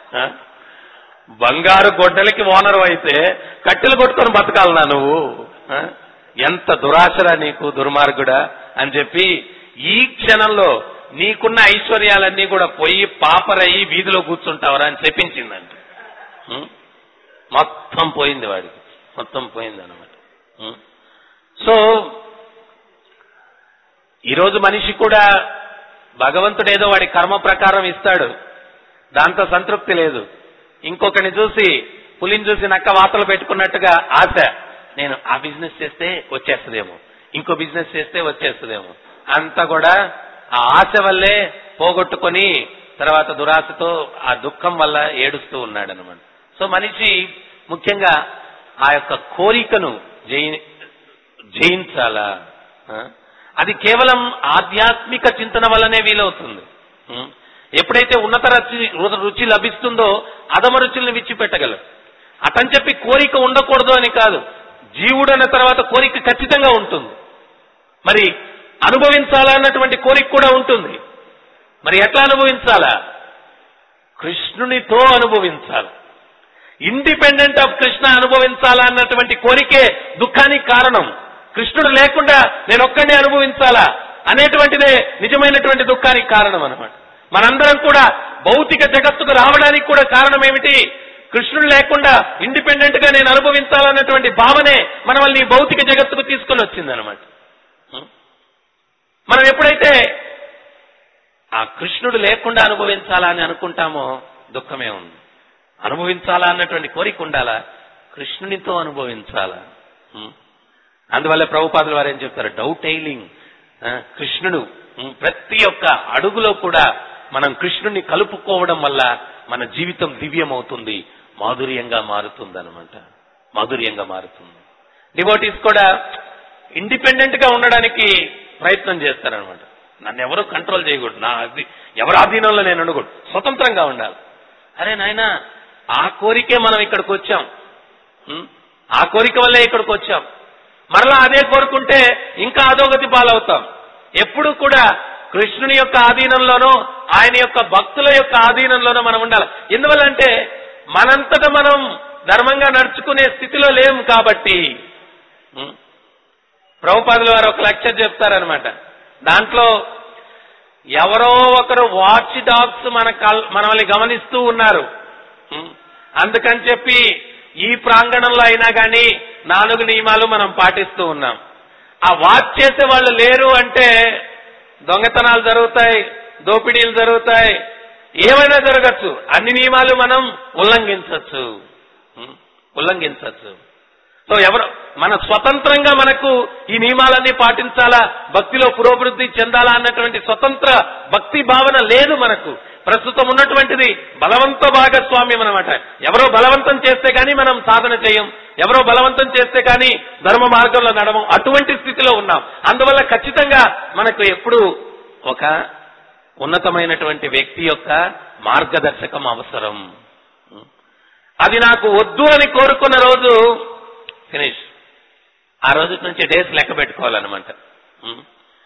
బంగారు గొడ్డలికి ఓనరు అయితే కట్టెలు కొట్టుకొని బతకాలనా నువ్వు ఆ? ఎంత దురాశరా నీకు దుర్మార్గుడా అని చెప్పి ఈ క్షణంలో నీకున్న ఐశ్వర్యాలన్నీ కూడా పోయి పాపరయ్యి వీధిలో కూర్చుంటావరా అని చెప్పించిందంట ఉం? మొత్తం పోయింది వాడికి మొత్తం పోయింది అనమాట సో ఈరోజు మనిషి కూడా భగవంతుడు ఏదో వాడి కర్మ ప్రకారం ఇస్తాడు దాంతో సంతృప్తి లేదు ఇంకొకరిని చూసి పులిని చూసి నక్క వాతలు పెట్టుకున్నట్టుగా ఆశ నేను ఆ బిజినెస్ చేస్తే వచ్చేస్తుందేమో ఇంకో బిజినెస్ చేస్తే వచ్చేస్తుందేమో అంతా కూడా ఆ ఆశ వల్లే పోగొట్టుకొని తర్వాత దురాశతో ఆ దుఃఖం వల్ల ఏడుస్తూ ఉన్నాడు అనమాట సో మనిషి ముఖ్యంగా ఆ యొక్క కోరికను జయి జయించాలా ఆ? అది కేవలం ఆధ్యాత్మిక చింతన వల్లనే వీలవుతుంది ఉం? ఎప్పుడైతే ఉన్నత రుచి రుచి లభిస్తుందో అధమ రుచుల్ని విడిచిపెట్టగలరు అటని చెప్పి కోరిక ఉండకూడదు అని కాదు జీవుడు అన్న తర్వాత కోరిక ఖచ్చితంగా ఉంటుంది మరి అనుభవించాలన్నటువంటి కోరిక కూడా ఉంటుంది మరి ఎట్లా అనుభవించాలా కృష్ణునితో అనుభవించాలి ఇండిపెండెంట్ ఆఫ్ కృష్ణ అనుభవించాలా అన్నటువంటి కోరికే దుఃఖానికి కారణం కృష్ణుడు లేకుండా నేను ఒక్కడే అనుభవించాలా అనేటువంటిదే నిజమైనటువంటి దుఃఖానికి కారణం అనమాట మనందరం కూడా భౌతిక జగత్తుకు రావడానికి కూడా కారణం ఏమిటి కృష్ణుడు లేకుండా ఇండిపెండెంట్ గా నేను అనుభవించాలన్నటువంటి భావనే మనల్ని ఈ భౌతిక జగత్తుకు తీసుకొని వచ్చిందనమాట మనం ఎప్పుడైతే ఆ కృష్ణుడు లేకుండా అనుభవించాలా అని అనుకుంటామో దుఃఖమే ఉంది అనుభవించాలా అన్నటువంటి కోరిక ఉండాలా కృష్ణునితో అనుభవించాలా ఉం? అందువల్ల ప్రభుపాదుల వారు ఏం చెప్తారు డౌటైలింగ్ కృష్ణుడు ఉం, ప్రతి ఒక్క అడుగులో కూడా మనం కృష్ణుని కలుపుకోవడం వల్ల మన జీవితం దివ్యమవుతుంది మాధుర్యంగా మారుతుంది అనమాట మాధుర్యంగా మారుతుంది డివోటీస్ కూడా ఇండిపెండెంట్ గా ఉండడానికి ప్రయత్నం చేస్తారనమాట నన్ను ఎవరు కంట్రోల్ చేయకూడదు నా అది ఎవరి ఆధీనంలో నేను ఉండకూడదు స్వతంత్రంగా ఉండాలి అరే నాయనా ఆ కోరికే మనం ఇక్కడికి వచ్చాం ఉం? ఆ కోరిక వల్లే ఇక్కడికి వచ్చాం మరలా అదే కోరుకుంటే ఇంకా అధోగతి పాలవుతాం ఎప్పుడు కూడా కృష్ణుని యొక్క ఆధీనంలోనో ఆయన యొక్క భక్తుల యొక్క ఆధీనంలోనో మనం ఉండాలి ఎందువల్లంటే మనంతట మనం ధర్మంగా నడుచుకునే స్థితిలో లేము కాబట్టి ఉం? ప్రభుపాదుల వారు ఒక లెక్చర్ చెప్తారనమాట దాంట్లో ఎవరో ఒకరు వాచ్ డాగ్స్ మన కల్- మనల్ని గమనిస్తూ ఉన్నారు ఉం? అందుకని చెప్పి ఈ ప్రాంగణంలో అయినా కానీ నాలుగు నియమాలు మనం పాటిస్తూ ఉన్నాం ఆ వాచ్ చేసే వాళ్ళు లేరు అంటే దొంగతనాలు జరుగుతాయి దోపిడీలు జరుగుతాయి ఏమైనా జరగచ్చు అన్ని నియమాలు మనం ఉల్లంఘించవచ్చు ఉం? ఉల్లంఘించవచ్చు సో ఎవరు మన స్వతంత్రంగా మనకు ఈ నియమాలన్నీ పాటించాలా భక్తిలో పురోభివృద్ధి చెందాలా అన్నటువంటి స్వతంత్ర భక్తి భావన లేదు మనకు ప్రస్తుతం ఉన్నటువంటిది బలవంత భాగస్వామ్యం అనమాట ఎవరో బలవంతం చేస్తే కానీ మనం సాధన చేయం ఎవరో బలవంతం చేస్తే కానీ ధర్మ మార్గంలో నడవం అటువంటి స్థితిలో ఉన్నాం అందువల్ల ఖచ్చితంగా మనకు ఎప్పుడు ఒక ఉన్నతమైనటువంటి వ్యక్తి యొక్క మార్గదర్శకం అవసరం అది నాకు వద్దు అని కోరుకున్న రోజు ఫినిష్ ఆ రోజు నుంచి డేస్ లెక్క పెట్టుకోవాలన్నమాట ఉం?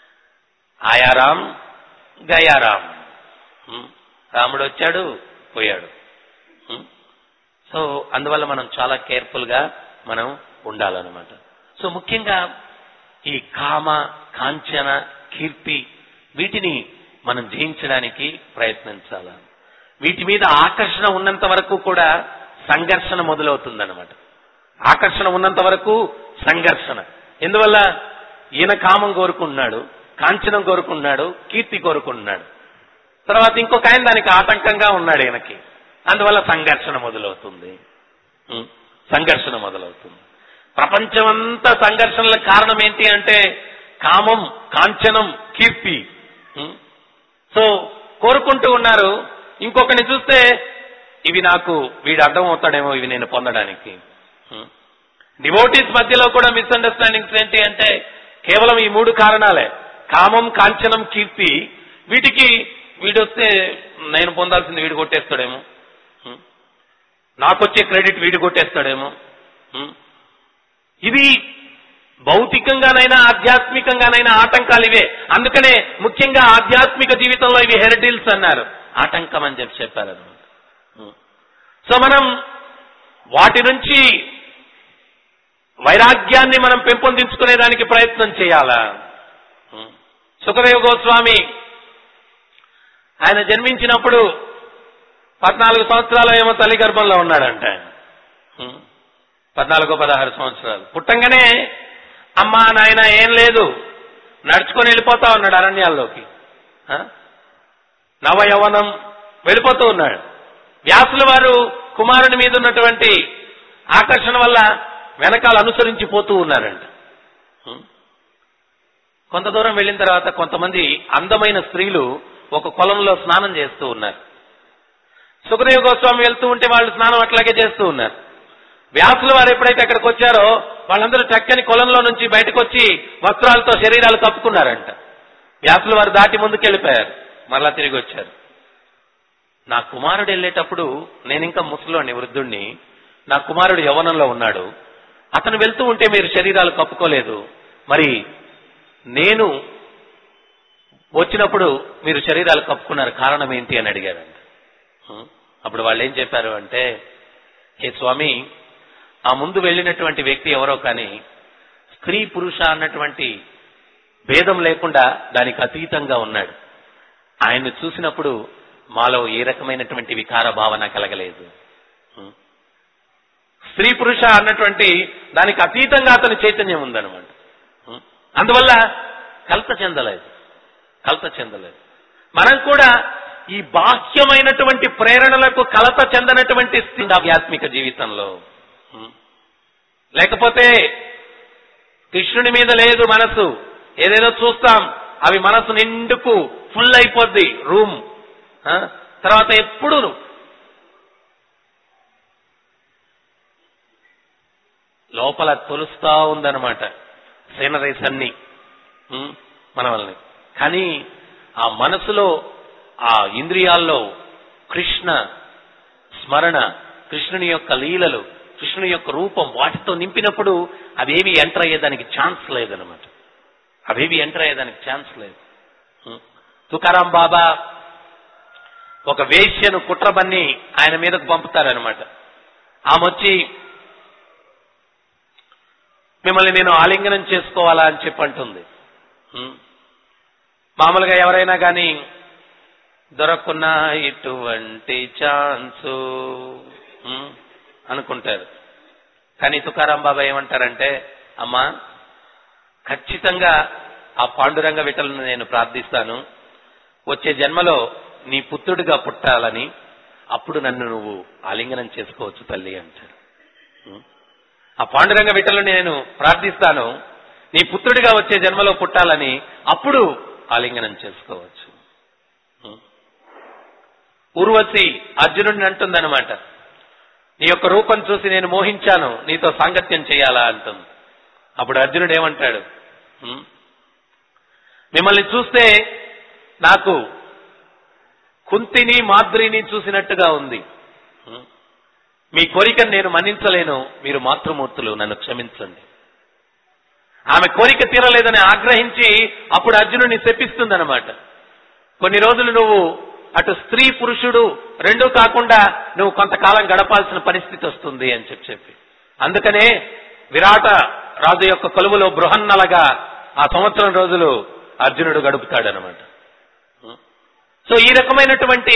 ఆయారాం గయారాం ఉం? రాముడు వచ్చాడు పోయాడు ఉం? సో అందువల్ల మనం చాలా కేర్ఫుల్ గా మనం ఉండాలన్నమాట సో ముఖ్యంగా ఈ కామ కాంచన కీర్తి వీటిని మనం జయించడానికి ప్రయత్నించాలి వీటి మీద ఆకర్షణ ఉన్నంత వరకు కూడా సంఘర్షణ మొదలవుతుందన్నమాట ఆకర్షణ ఉన్నంత వరకు సంఘర్షణ ఎందువల్ల ఈయన కామం కోరుకుంటున్నాడు కాంచనం కోరుకుంటున్నాడు కీర్తి కోరుకుంటున్నాడు తర్వాత ఇంకొక ఆయన దానికి ఆటంకంగా ఉన్నాడు ఈయనకి అందువల్ల సంఘర్షణ మొదలవుతుంది ఉం? సంఘర్షణ మొదలవుతుంది ప్రపంచమంతా సంఘర్షణలకు కారణం ఏంటి అంటే కామం కాంచనం కీర్తి ఉం? సో కోరుకుంటూ ఉన్నారు ఇంకొకరిని చూస్తే ఇవి నాకు వీడు అర్థం అవుతాడేమో ఇవి నేను పొందడానికి డివోటీస్ మధ్యలో కూడా మిస్అండర్స్టాండింగ్స్ ఏంటి అంటే కేవలం ఈ మూడు కారణాలే కామం కాంచనం కీర్తి వీటికి వీడొస్తే నేను పొందాల్సింది వీడు కొట్టేస్తాడేమో ఉం? నాకొచ్చే క్రెడిట్ వీడు కొట్టేస్తాడేమో ఉం? ఇది భౌతికంగానైనా ఆధ్యాత్మికంగానైనా ఆటంకాలు ఇవే అందుకనే ముఖ్యంగా ఆధ్యాత్మిక జీవితంలో ఇవి హెరిడిల్స్ అన్నారు ఆటంకం అని చెప్పి చెప్పారు అనమాట సో మనం వాటి నుంచి వైరాగ్యాన్ని మనం పెంపొందించుకునేదానికి ప్రయత్నం చేయాలా ఉం. సుఖదేవ గోస్వామి ఆయన జన్మించినప్పుడు పద్నాలుగు సంవత్సరాలు ఏమో తల్లి గర్భంలో ఉన్నాడంట ఆయన ఉం. పద్నాలుగో పదహారు సంవత్సరాలు పుట్టంగానే అమ్మా నాయన ఏం లేదు నడుచుకొని వెళ్ళిపోతా ఉన్నాడు అరణ్యాల్లోకి ఆ? నవ యవనం వెళ్ళిపోతూ ఉన్నాడు వ్యాసుల వారు కుమారుని మీద ఉన్నటువంటి ఆకర్షణ వల్ల వెనకాల అనుసరించి పోతూ ఉన్నారంట ఉం? కొంత దూరం వెళ్ళిన తర్వాత కొంతమంది అందమైన స్త్రీలు ఒక కొలంలో స్నానం చేస్తూ ఉన్నారు సుఖదేవ గోస్వామి వెళ్తూ ఉంటే వాళ్ళు స్నానం అట్లాగే చేస్తూ ఉన్నారు వ్యాసులు వారు ఎప్పుడైతే అక్కడికి వచ్చారో వాళ్ళందరూ చక్కని కొలంలో నుంచి బయటకు వచ్చి వస్త్రాలతో శరీరాలు కప్పుకున్నారంట వ్యాసులు వారు దాటి ముందుకు వెళ్ళిపోయారు మరలా తిరిగి వచ్చారు నా కుమారుడు వెళ్ళేటప్పుడు నేను ఇంకా ముసలోని వృద్ధుణ్ణి నా కుమారుడు యవనంలో ఉన్నాడు అతను వెళ్తూ ఉంటే మీరు శరీరాలు కప్పుకోలేదు మరి నేను వచ్చినప్పుడు మీరు శరీరాలు కప్పుకున్నారు కారణం ఏంటి అని అడిగారంట ఉం? అప్పుడు వాళ్ళు ఏం చెప్పారు అంటే హే స్వామి ఆ ముందు వెళ్ళినటువంటి వ్యక్తి ఎవరో కానీ స్త్రీ పురుష అన్నటువంటి భేదం లేకుండా దానికి అతీతంగా ఉన్నాడు ఆయన్ని చూసినప్పుడు మాలో ఏ రకమైనటువంటి వికార భావన కలగలేదు ఉం? స్త్రీ పురుష అన్నటువంటి దానికి అతీతంగా అతని చైతన్యం ఉందన్నమాట ఉం? అందువల్ల కలత చెందలేదు కలత చెందలేదు మనం కూడా ఈ బాహ్యమైనటువంటి ప్రేరణలకు కలత చెందనటువంటి స్థితి ఆధ్యాత్మిక జీవితంలో ఉం? లేకపోతే కృష్ణుని మీద లేదు మనసు ఏదేదో చూస్తాం అవి మనసు నిండుకు ఫుల్ అయిపోద్ది రూమ్ ఆ? తర్వాత ఎప్పుడు లోపల తొలుస్తా ఉందన్నమాట సీనరీస్ అన్ని ఉం? మన వల్ని కానీ ఆ మనసులో ఆ ఇంద్రియాల్లో కృష్ణ స్మరణ కృష్ణుని యొక్క లీలలు కృష్ణుని యొక్క రూపం వాటితో నింపినప్పుడు అవేవి ఎంటర్ అయ్యేదానికి ఛాన్స్ లేదనమాట అవేవి ఎంటర్ అయ్యేదానికి ఛాన్స్ లేదు ఉం. తుకారాం బాబా ఒక వేశ్యను కుట్రబన్ని ఆయన మీదకు పంపుతారనమాట ఆమె వచ్చి మిమ్మల్ని నేను ఆలింగనం చేసుకోవాలా అని చెప్పి అంటుంది ఉం. మామూలుగా ఎవరైనా కానీ దొరకున్న ఇటువంటి ఛాన్సు ఉం, అనుకుంటారు కానీ తుకారాం బాబా ఏమంటారంటే అమ్మా ఖచ్చితంగా ఆ పాండురంగ విటలను నేను ప్రార్థిస్తాను వచ్చే జన్మలో నీ పుత్రుడిగా పుట్టాలని అప్పుడు నన్ను నువ్వు ఆలింగనం చేసుకోవచ్చు తల్లి అంటారు ఉం? ఆ పాండురంగ విటలను నేను ప్రార్థిస్తాను నీ పుత్రుడిగా వచ్చే జన్మలో పుట్టాలని అప్పుడు ఆలింగనం చేసుకోవచ్చు ఉం? ఊర్వశి అర్జునుడిని అంటుందన్నమాట నీ యొక్క రూపం చూసి నేను మోహించాను నీతో సాంగత్యం చేయాలా అంటుంది అప్పుడు అర్జునుడు ఏమంటాడు ఉం? మిమ్మల్ని చూస్తే నాకు కుంతిని మాద్రిని చూసినట్టుగా ఉంది ఉం? మీ కోరికను నేను మన్నించలేను మీరు మాతృమూర్తులు నన్ను క్షమించండి ఆమె కోరిక తీరలేదని ఆగ్రహించి అప్పుడు అర్జునుడిని శపిస్తుందన్నమాట కొన్ని రోజులు నువ్వు అటు స్త్రీ పురుషుడు రెండూ కాకుండా నువ్వు కొంతకాలం గడపాల్సిన పరిస్థితి వస్తుంది అని చెప్పి చెప్పి అందుకనే విరాట రాజు యొక్క కొలువులో బృహన్నలగా ఆ సంవత్సరం రోజులు అర్జునుడు గడుపుతాడనమాట సో ఈ రకమైనటువంటి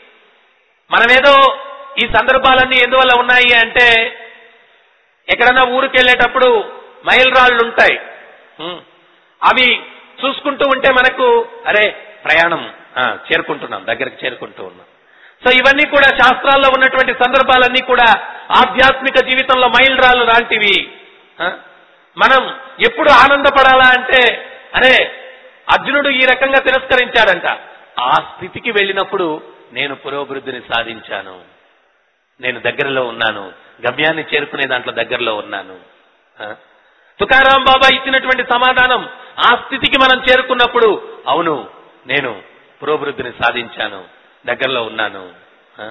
మనమేదో ఈ సందర్భాలన్నీ ఎందువల్ల ఉన్నాయి అంటే ఎక్కడన్నా ఊరికి వెళ్ళేటప్పుడు మైల్ రాళ్ళు ఉంటాయి ఉం. అవి చూసుకుంటూ ఉంటే మనకు అరే ప్రయాణం ఆ, చేరుకుంటున్నాం దగ్గరికి చేరుకుంటూ ఉన్నాం సో ఇవన్నీ కూడా శాస్త్రాల్లో ఉన్నటువంటి సందర్భాలన్నీ కూడా ఆధ్యాత్మిక జీవితంలో మైల్ రాళ్ళు లాంటివి ఆ? మనం ఎప్పుడు ఆనందపడాలా అంటే అరే అర్జునుడు ఈ రకంగా తిరస్కరించాడంట ఆ స్థితికి వెళ్ళినప్పుడు నేను పురోభివృద్ధిని సాధించాను నేను దగ్గరలో ఉన్నాను గమ్యాన్ని చేరుకునే దాంట్లో దగ్గరలో ఉన్నాను ఆ? తుకారాం బాబా ఇచ్చినటువంటి సమాధానం ఆ స్థితికి మనం చేరుకున్నప్పుడు అవును నేను పురోభివృద్ధిని సాధించాను దగ్గరలో ఉన్నాను ఆ?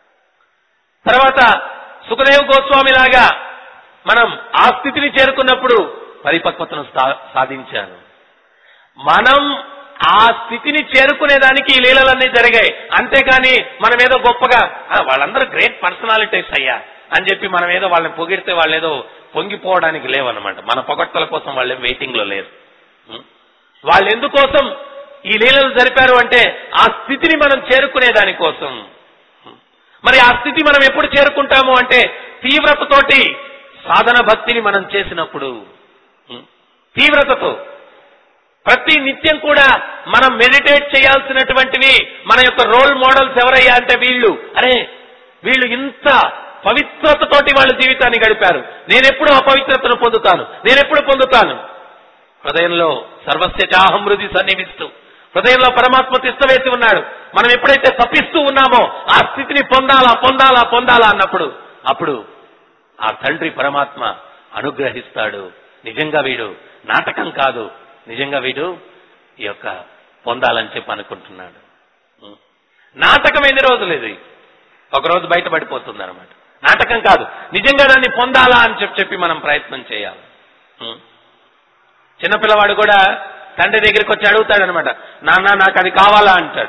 తర్వాత సుఖదేవ్ గోస్వామి లాగా మనం ఆ స్థితిని చేరుకున్నప్పుడు పరిపక్వతను సా- సాధించాను మనం ఆ స్థితిని చేరుకునేదానికి ఈ లీలలన్నీ జరిగాయి అంతేకాని మనం ఏదో గొప్పగా "ఆ, వాళ్ళందరూ గ్రేట్ పర్సనాలిటీస్ అయ్యా అని చెప్పి మనం ఏదో వాళ్ళని పొగిడితే వాళ్ళు ఏదో పొంగిపోవడానికి లేవన్నమాట మన పొగడ్తల కోసం వాళ్ళు వెయిటింగ్ లో లేరు ఉం? వాళ్ళు ఎందుకోసం ఈ లీలలు జరిపారు అంటే ఆ స్థితిని మనం చేరుకునే దానికోసం ఉం? మరి ఆ స్థితి మనం ఎప్పుడు చేరుకుంటాము అంటే తీవ్రతతోటి సాధన భక్తిని మనం చేసినప్పుడు ఉం? తీవ్రతతో ప్రతి నిత్యం కూడా మనం మెడిటేట్ చేయాల్సినటువంటివి మన యొక్క రోల్ మోడల్స్ ఎవరయ్యా అంటే వీళ్ళు అరే వీళ్ళు ఇంత పవిత్రతతోటి వాళ్ళ జీవితాన్ని గడిపారు నేనెప్పుడు ఆ పవిత్రతను పొందుతాను నేనెప్పుడు పొందుతాను హృదయంలో సర్వస్య చాహమృది సన్నివిస్తూ హృదయంలో పరమాత్మ తిష్టవేసి ఉన్నాడు మనం ఎప్పుడైతే తప్పిస్తూ ఉన్నామో ఆ స్థితిని పొందాలా పొందాలా పొందాలా అన్నప్పుడు అప్పుడు ఆ తండ్రి పరమాత్మ అనుగ్రహిస్తాడు నిజంగా వీడు నాటకం కాదు నిజంగా వీడు ఈ యొక్క పొందాలని చెప్పి అనుకుంటున్నాడు ఉం. నాటకం ఎన్ని రోజులు ఇది ఒకరోజు బయటపడిపోతుంది అనమాట నాటకం కాదు నిజంగా దాన్ని పొందాలా అని చెప్పి చెప్పి మనం ప్రయత్నం చేయాలి ఉం. చిన్నపిల్లవాడు కూడా తండ్రి దగ్గరికి వచ్చి అడుగుతాడు అనమాట నాన్న నాకు అది కావాలా అంటాడు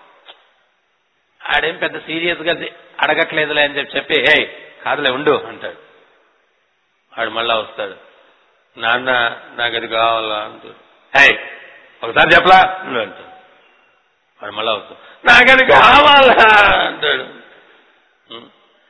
ఆడేం పెద్ద సీరియస్ గా అడగట్లేదులే అని చెప్పి చెప్పి హే కాదులే ఉండు అంటాడు వాడు మళ్ళా వస్తాడు నాన్న నాకు అది కావాలా అంటాడు హే ఒకసారి చెప్పలా ఉండు అంటాడు వాడు మళ్ళా వస్తాడు నాకు అది కావాలా అంటాడు ఉం.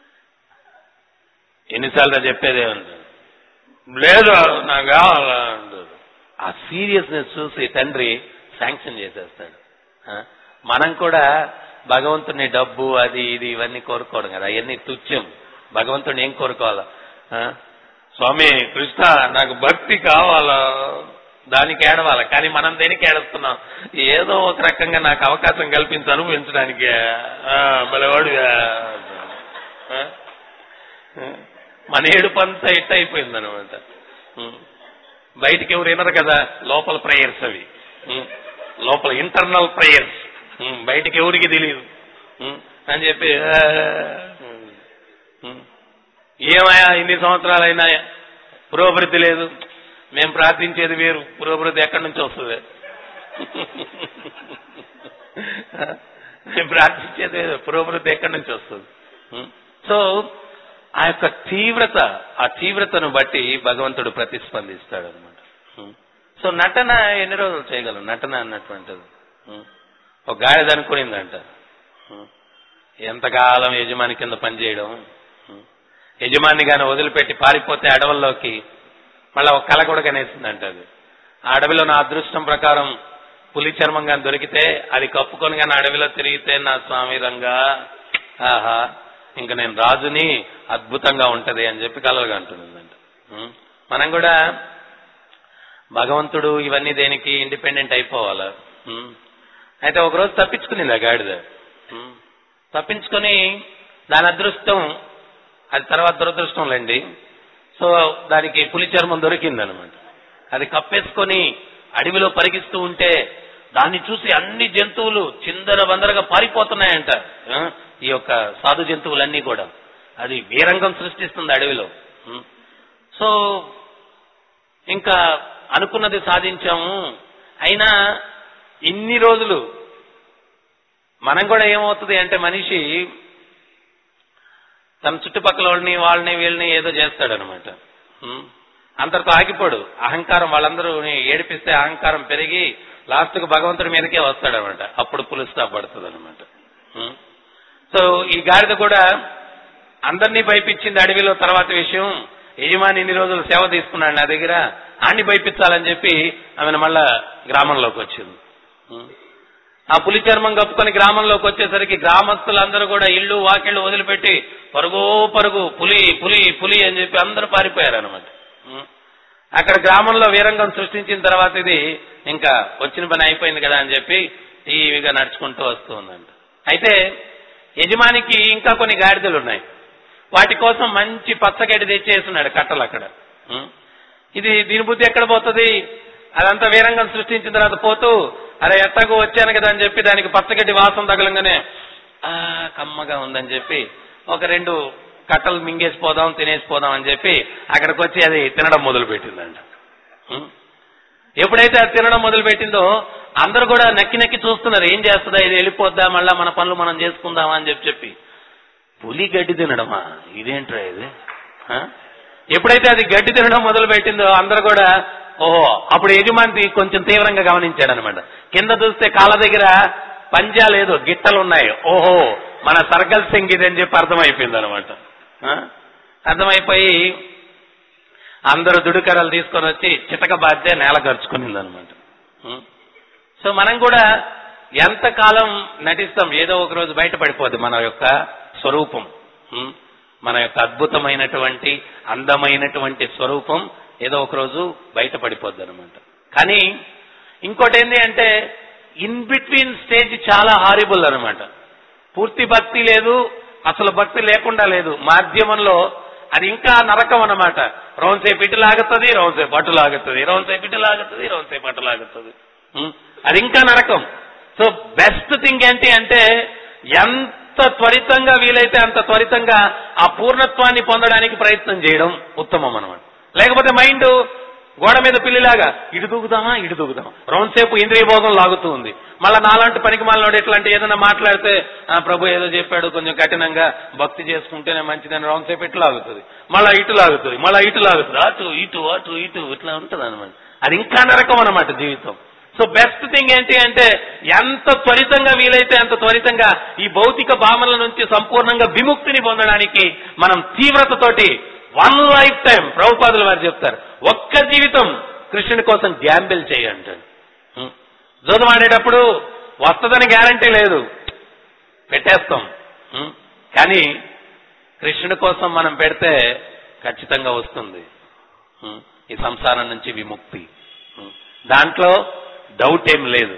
ఎన్నిసార్లు చెప్పేదే అంటాడు లేదు నాకు కావాలా అంటాడు ఆ సీరియస్నెస్ చూసి తండ్రి శాంక్షన్ చేసేస్తాడు ఆ? మనం కూడా భగవంతుని డబ్బు అది ఇది ఇవన్నీ కోరుకోవడం కదా అవన్నీ తుచ్చం భగవంతుని ఏం కోరుకోవాలా ఆ? స్వామి కృష్ణ నాకు భక్తి కావాలా దానికి ఏడవాలా కానీ మనం దేనికి ఏడుస్తున్నాం ఏదో ఒక రకంగా నాకు అవకాశం కల్పించి అనుభవించడానికి మలవాడుగా మన ఏడుపు అంతా ఇట్ట అయిపోయింది అనమాట బయటికి ఎవరు వినరు కదా లోపల ప్రేయర్స్ అవి ఉం. లోపల ఇంటర్నల్ ప్రేయర్స్ బయటికి ఎవరికి తెలియదు ఉం. అని చెప్పి "ఆ, ఉం. ఏమయ్యా ఇన్ని సంవత్సరాలైనా పురోభివృద్ధి లేదు మేము ప్రార్థించేది వేరు పురోభివృద్ధి ఎక్కడి నుంచి వస్తుంది మేము ప్రార్థించేది వేరు పురోభివృద్ధి ఎక్కడి నుంచి వస్తుంది ఉం. సో ఆ యొక్క తీవ్రత ఆ తీవ్రతను బట్టి భగవంతుడు ప్రతిస్పందిస్తాడు అనమాట సో నటన ఎన్ని రోజులు చేయగలం నటన అన్నటువంటిది ఉం. ఒక గాడిద అనుకునిందంట ఉం. ఎంతకాలం యజమాని కింద పనిచేయడం ఉం. యజమాని గాని వదిలిపెట్టి పారిపోతే అడవుల్లోకి మళ్ళా ఒక కళ కూడా కనేసిందంట అది ఆ అడవిలో నా అదృష్టం ప్రకారం పులి చర్మం కానీ దొరికితే అది కప్పుకొని కానీ అడవిలో తిరిగితే నా స్వామి రంగా ఆహా ఇంకా నేను రాజుని అద్భుతంగా ఉంటది అని చెప్పి కలలుగా అంటున్నదంట ఉం. మనం కూడా భగవంతుడు ఇవన్నీ దేనికి ఇండిపెండెంట్ అయిపోవాలా ఉం. అయితే ఒకరోజు తప్పించుకునింది ఆ గాడిద ఉం. తప్పించుకొని దాని అదృష్టం అది తర్వాత దురదృష్టం లేండి సో దానికి పులి చర్మం దొరికిందనమాట అది కప్పేసుకొని అడవిలో పరిగిస్తూ ఉంటే దాన్ని చూసి అన్ని జంతువులు చిందర వందరగా పారిపోతున్నాయంట ఆ? ఈ యొక్క సాధు జంతువులన్నీ కూడా అది వీరంగం సృష్టిస్తుంది అడవిలో ఉం. సో ఇంకా అనుకున్నది సాధించాము అయినా ఇన్ని రోజులు మనం కూడా ఏమవుతుంది అంటే మనిషి తన చుట్టుపక్కల వాళ్ళని వాళ్ళని వీళ్ళని ఏదో చేస్తాడనమాట ఉం? అంతటితో ఆగిపోడు అహంకారం వాళ్ళందరూ ఏడిపిస్తే అహంకారం పెరిగి లాస్ట్కు భగవంతుడి మీదకే వస్తాడనమాట అప్పుడు పులి స్టాప్ పడుతుంది అనమాట సో ఈ గాడిద కూడా అందరినీ భయపించింది అడవిలో తర్వాత విషయం యజమాని ఇన్ని రోజులు సేవ తీసుకున్నాడు నా దగ్గర ఆన్ని భయపించాలని చెప్పి ఆమెను మళ్ళా గ్రామంలోకి వచ్చింది ఉం. ఆ పులి చర్మం కప్పుకొని గ్రామంలోకి వచ్చేసరికి గ్రామస్తులందరూ కూడా ఇళ్ళు వాకిళ్ళు వదిలిపెట్టి పరుగో పరుగు పులి పులి పులి అని చెప్పి అందరూ పారిపోయారు అనమాట అక్కడ గ్రామంలో వీరంగం సృష్టించిన తర్వాత ఇది ఇంకా వచ్చిన పని అయిపోయింది కదా అని చెప్పి టీవీగా నడుచుకుంటూ వస్తూ ఉందంట అయితే యజమానికి ఇంకా కొన్ని గాడిదలు ఉన్నాయి వాటి కోసం మంచి పచ్చగడ్డి తెచ్చేస్తున్నాడు కట్టలు అక్కడ ఉం. ఇది దీని బుద్ధి ఎక్కడ పోతుంది అదంతా వీరంగం సృష్టించిన తర్వాత పోతూ అరే ఎట్టకు వచ్చాను కదా అని చెప్పి దానికి పచ్చగడ్డి వాసన తగలంగానే ఆ కమ్మగా ఉందని చెప్పి ఒక రెండు కట్టలు మింగేసిపోదాం తినేసిపోదాం అని చెప్పి అక్కడికి వచ్చి అది తినడం మొదలు పెట్టిందంట ఉం? ఎప్పుడైతే అది తినడం మొదలు పెట్టిందో అందరూ కూడా నక్కి నక్కి చూస్తున్నారు ఏం చేస్తుందా ఇది వెళ్ళిపోద్దా మళ్ళా మన పనులు మనం చేసుకుందామా అని చెప్పి చెప్పి పులి గడ్డి తినడమా ఇదేంట్రా ఇది ఆ? ఎప్పుడైతే అది గడ్డి తినడం మొదలు పెట్టిందో అందరూ కూడా ఓహో అప్పుడు యజమాని కొంచెం తీవ్రంగా గమనించాడు అనమాట కింద చూస్తే కాళ్ళ దగ్గర పంజా లేదు గిట్టలు ఉన్నాయి ఓహో మన సర్గల్ సింగ్ ఇది అని చెప్పి అర్థమైపోయింది అనమాట అర్థమైపోయి అందరూ దుడుకరలు తీసుకొని వచ్చి చితక బాధ్య నేల గరుచుకునింది అనమాట సో మనం కూడా ఎంతకాలం నటిస్తాం ఏదో ఒక రోజు బయటపడిపోద్ది మన యొక్క స్వరూపం ఉం? మన యొక్క అద్భుతమైనటువంటి అందమైనటువంటి స్వరూపం ఏదో ఒక రోజు బయటపడిపోద్ది అనమాట కానీ ఇంకోటి ఏంటి అంటే ఇన్ బిట్వీన్ స్టేజ్ చాలా హారిబుల్ అనమాట పూర్తి భక్తి లేదు అసలు భక్తి లేకుండా లేదు మాధ్యమంలో అది ఇంకా నరకం అన్నమాట రౌన్సేపు ఇటు లాగుతుంది రౌన్సేపు అటు లాగుతుంది రౌన్సేపు ఇటు లాగుతుంది రౌన్సేపు అటు లాగుతుంది ఉం? అది ఇంకా నరకం సో బెస్ట్ థింగ్ ఏంటి అంటే ఎంత త్వరితంగా వీలైతే అంత త్వరితంగా ఆ పూర్ణత్వాన్ని పొందడానికి ప్రయత్నం చేయడం ఉత్తమం అనమాట లేకపోతే మైండ్ గోడ మీద పిల్లిలాగా ఇటు దూకుదామా ఇటు దూకుదామా రౌండ్ సేపు ఇంద్రియ భోగం లాగుతూ ఉంది మళ్ళా నాలాంటి పనికి మాలనోడు ఎట్లాంటి ఏదైనా మాట్లాడితే "ఆ, ప్రభు ఏదో చెప్పాడు కొంచెం కఠినంగా భక్తి చేసుకుంటేనే మంచిదని రౌండ్ సేపు ఇటు లాగుతుంది మళ్ళా ఇటు లాగుతుంది మళ్ళా ఇటు లాగుతుంది అటు ఇటు అటు ఇటు ఇట్లా ఉంటుంది అనమాట అది ఇంకా నరకం అనమాట జీవితం సో బెస్ట్ థింగ్ ఏంటి అంటే ఎంత త్వరితంగా వీలైతే అంత త్వరితంగా ఈ భౌతిక భావనల నుంచి సంపూర్ణంగా విముక్తిని పొందడానికి మనం తీవ్రతతోటి వన్ లైఫ్ టైం ప్రభుపాదులు వారు చెప్తారు ఒక్క జీవితం కృష్ణుని కోసం గ్యాంబిల్ చేయంటాడు ఉం. జూదం ఆడేటప్పుడు వస్తుందని గ్యారంటీ లేదు పెట్టేస్తాం ఉం. కానీ కృష్ణుడి కోసం మనం పెడితే ఖచ్చితంగా వస్తుంది ఉం. ఈ సంసారం నుంచి విముక్తి ఉం. దాంట్లో డౌట్ ఏం లేదు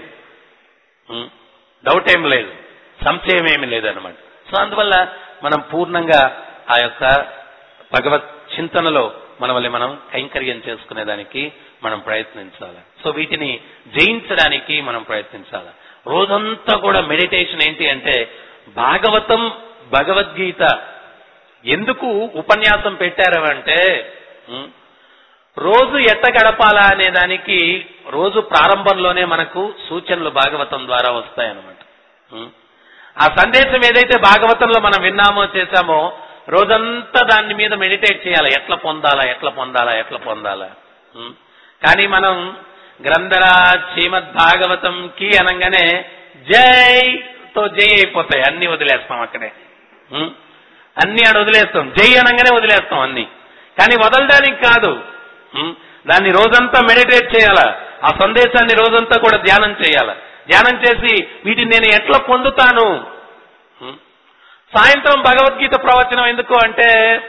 ఉం. డౌట్ ఏం లేదు సంశయం ఏమి లేదనమాట సో అందువల్ల మనం పూర్ణంగా ఆ యొక్క భగవత్ చింతనలో మన వల్ల మనం కైంకర్యం చేసుకునేదానికి మనం ప్రయత్నించాలి సో వీటిని జయించడానికి మనం ప్రయత్నించాలి రోజంతా కూడా మెడిటేషన్ ఏంటి అంటే భాగవతం భగవద్గీత ఎందుకు ఉపన్యాసం పెట్టారు అంటే ఉం, రోజు ఎట్ట గడపాలా అనే దానికి రోజు ప్రారంభంలోనే మనకు సూచనలు భాగవతం ద్వారా వస్తాయన్నమాట ఉం. ఆ సందేశం ఏదైతే భాగవతంలో మనం విన్నామో చేశామో రోజంతా దాని మీద మెడిటేట్ చేయాలి ఎట్లా పొందాలా ఎట్లా పొందాలా ఎట్లా పొందాలా ఉం. కానీ మనం గ్రంథరా శ్రీమద్ భాగవతం కి అనగానే జై తో జై అయిపోతాయి అన్ని వదిలేస్తాం అక్కడే ఉం. అన్ని ఆడ వదిలేస్తాం జై అనగానే వదిలేస్తాం అన్ని కానీ వదలడానికి కాదు ఉం? దాన్ని రోజంతా మెడిటేట్ చేయాలా ఆ సందేశాన్ని రోజంతా కూడా ధ్యానం చేయాలా ధ్యానం చేసి వీటిని నేను ఎట్లా పొందుతాను ఉం? సాయంత్రం భగవద్గీత ప్రవచనం ఎందుకు అంటే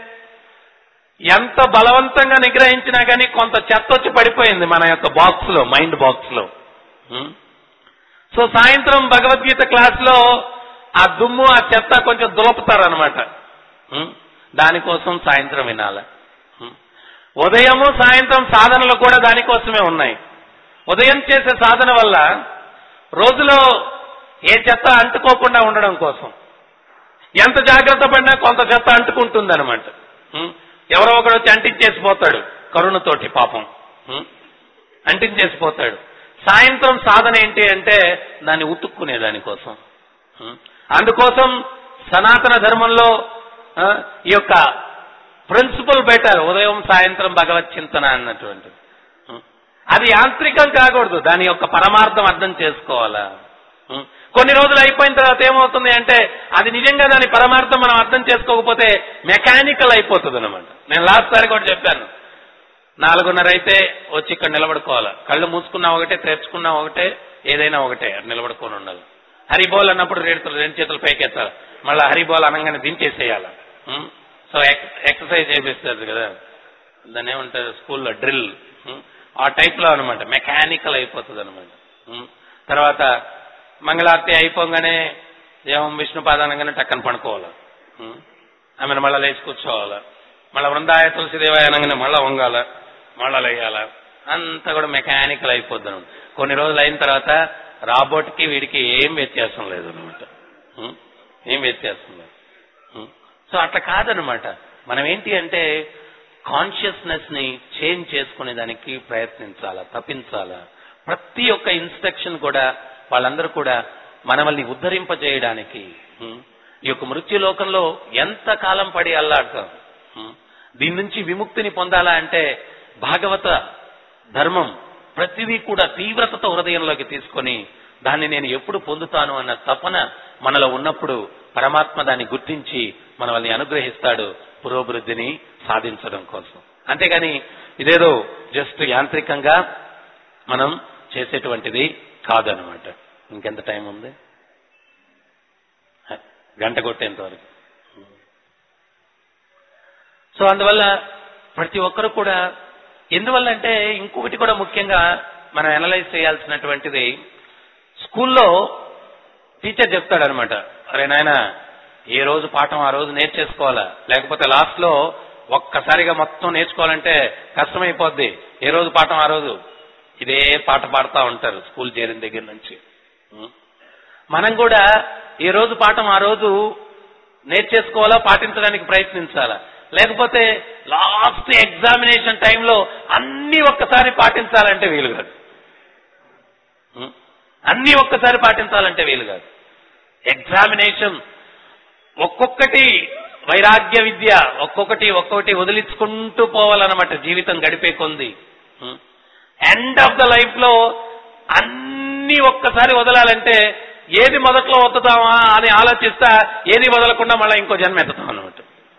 ఎంత బలవంతంగా నిగ్రహించినా కానీ కొంత చెత్త వచ్చి పడిపోయింది మన యొక్క బాక్స్ లో మైండ్ బాక్స్ లో ఉం? సో సాయంత్రం భగవద్గీత క్లాస్ లో ఆ దుమ్ము ఆ చెత్త కొంచెం దులపుతారనమాట దానికోసం సాయంత్రం వినాల ఉం? ఉదయము సాయంత్రం సాధనలు కూడా దానికోసమే ఉన్నాయి ఉదయం చేసే సాధన వల్ల రోజులో ఏ చెత్త అంటుకోకుండా ఉండడం కోసం ఎంత జాగ్రత్త పడినా కొంత చెత్త అంటుకుంటుంది అనమాట ఎవరో ఒకడు వచ్చి అంటించేసిపోతాడు కరుణతోటి పాపం ఉం? అంటించేసిపోతాడు సాయంత్రం సాధన ఏంటి అంటే దాన్ని ఉతుక్కునే దానికోసం ఉం? అందుకోసం సనాతన ధర్మంలో ఆ, ఈ యొక్క ప్రిన్సిపల్ పెట్టారు ఉదయం సాయంత్రం భగవత్ చింతన అన్నటువంటిది ఉం? అది యాంత్రికం కాకూడదు దాని యొక్క పరమార్థం అర్థం చేసుకోవాలా ఉం? కొన్ని రోజులు అయిపోయిన తర్వాత ఏమవుతుంది అంటే అది నిజంగా దాని పరమార్థం మనం అర్థం చేసుకోకపోతే మెకానికల్ అయిపోతుంది అనమాట నేను లాస్ట్ సారి కూడా చెప్పాను నాలుగున్నర అయితే వచ్చి ఇక్కడ నిలబడుకోవాలి కళ్ళు మూసుకున్నా ఒకటే తెరుచుకున్నా ఒకటే ఏదైనా ఒకటే అది నిలబడుకొని ఉండాలి హరిబోల్ అన్నప్పుడు రెండు రెండు చేతులు పైకెత్తాలి మళ్ళీ హరిబోల్ అనగానే దించేసేయాలి ఉం? సో ఎక్- ఎక్సర్సైజ్ చేపిస్తారు కదా దాన్ని ఏమంటారు స్కూల్లో డ్రిల్ ఉం? ఆ టైప్ లో అనమాట మెకానికల్ అయిపోతుంది అనమాట తర్వాత మంగళారతి అయిపోగానే ఏమం విష్ణుపాద అనగానే టక్కన పడుకోవాలి ఉం? ఆమెను మళ్ళీ లేచి కూర్చోవాలి మళ్ళీ వృందాయ తులసిదేవాయ అనగానే మళ్ళీ వంగాల మళ్ళా లేయాల అంతా కూడా మెకానికల్ అయిపోద్ది అనమాట కొన్ని రోజులు అయిన తర్వాత రాబోట్కి వీడికి ఏం వ్యత్యాసం లేదు అనమాట ఏం వ్యత్యాసం లేదు ఉం? సో అట్లా కాదనమాట మనం ఏంటి అంటే కాన్షియస్నెస్ ని చేంజ్ చేసుకునే దానికి ప్రయత్నించాలా తప్పించాలా ప్రతి ఒక్క ఇన్స్ట్రక్షన్ కూడా వాళ్ళందరూ కూడా మనల్ని ఉద్ధరింపజేయడానికి ఉం? ఈ యొక్క మృత్యులోకంలో ఎంత కాలం పడి అల్లాడతాం ఉం? దీని నుంచి విముక్తిని పొందాలా అంటే భాగవత ధర్మం ప్రతిదీ కూడా తీవ్రతతో హృదయంలోకి తీసుకొని దాన్ని నేను ఎప్పుడు పొందుతాను అన్న తపన మనలో ఉన్నప్పుడు పరమాత్మ దాన్ని గుర్తించి మనల్ని అనుగ్రహిస్తాడు పురోభివృద్ధిని సాధించడం కోసం అంతేగాని ఇదేదో జస్ట్ యాంత్రికంగా మనం చేసేటువంటిది కాదనమాట ఇంకెంత టైం ఉంది గంట కొట్టేంత వరకు సో అందువల్ల ప్రతి ఒక్కరు కూడా ఎందువల్ల అంటే ఇంకొకటి కూడా ముఖ్యంగా మనం అనలైజ్ చేయాల్సినటువంటిది స్కూల్లో టీచర్ చెప్తాడనమాట అరే నాయన ఏ రోజు పాఠం ఆ రోజు నేర్చేసుకోవాలా లేకపోతే లాస్ట్ లో ఒక్కసారిగా మొత్తం నేర్చుకోవాలంటే కష్టమైపోద్ది ఏ రోజు పాఠం ఆ రోజు ఇదే పాట పాడుతూ ఉంటారు స్కూల్ చేరిన దగ్గర నుంచి ఉం. మనం కూడా ఏ రోజు పాఠం ఆ రోజు నేర్చేసుకోవాలా పాటించడానికి ప్రయత్నించాలా లేకపోతే లాస్ట్ ఎగ్జామినేషన్ టైంలో అన్ని ఒక్కసారి పాటించాలంటే వీలు కాదు ఉం? అన్ని ఒక్కసారి పాటించాలంటే వీలు కాదు ఎగ్జామినేషన్ ఒక్కొక్కటి వైరాగ్య విద్య ఒక్కొక్కటి ఒక్కొక్కటి వదిలించుకుంటూ పోవాలన్నమాట జీవితం గడిపే కొంది ఎండ్ ఆఫ్ ద లైఫ్ లో అన్ని ఒక్కసారి వదలాలంటే ఏది మొదట్లో వదుతామా అని ఆలోచిస్తా ఏది వదలకుండా మళ్ళీ ఇంకో జన్మ ఎత్తుతాం అనమాట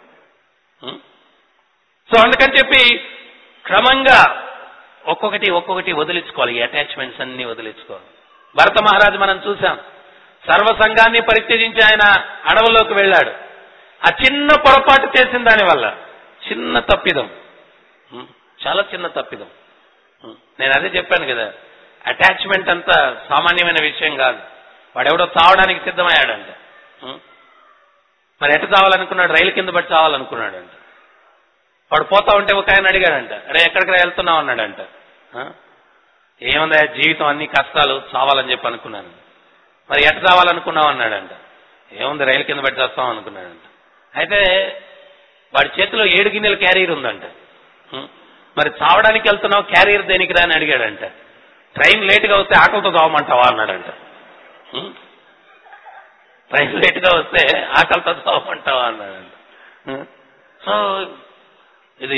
సో అందుకని చెప్పి క్రమంగా ఒక్కొక్కటి ఒక్కొక్కటి వదిలించుకోవాలి ఈ అటాచ్మెంట్స్ అన్ని వదిలించుకోవాలి భరత మహారాజు మనం చూసాం సర్వ సంఘాన్ని పరిత్యజించి ఆయన అడవుల్లోకి వెళ్ళాడు ఆ చిన్న పొరపాటు చేసిన దాని వల్ల చిన్న తప్పిదం ఉం? చాలా చిన్న తప్పిదం ఉం? నేను అదే చెప్పాను కదా అటాచ్మెంట్ అంత సామాన్యమైన విషయం కాదు వాడెవడో చావడానికి సిద్ధమయ్యాడంట ఉం? మరి ఎటు చావాలనుకున్నాడు రైలు కింద పడి చావాలనుకున్నాడంట వాడు పోతా ఉంటే ఒక ఆయన అడిగాడంట అరే ఎక్కడికి వెళ్తున్నావు అన్నాడంట ఆ? ఏముందా జీవితం అన్ని కష్టాలు చావాలని చెప్పి అనుకున్నాను మరి ఎట చావాలనుకున్నావు అన్నాడంట ఏముంది రైలు కింద పెట్టి చేస్తాం అనుకున్నాడంట అయితే వాడి చేతిలో ఏడు గిన్నెల క్యారియర్ ఉందంట ఉం? మరి చావడానికి వెళ్తున్నావు క్యారియర్ దేనికి రా అని అడిగాడంట ట్రైన్ లేటుగా వస్తే ఆకలితో చావమంటావా అన్నాడంట ఉం? ట్రైన్ లేటుగా వస్తే ఆకలితో చావమంటావా అన్నాడంట ఉం? సో ఇది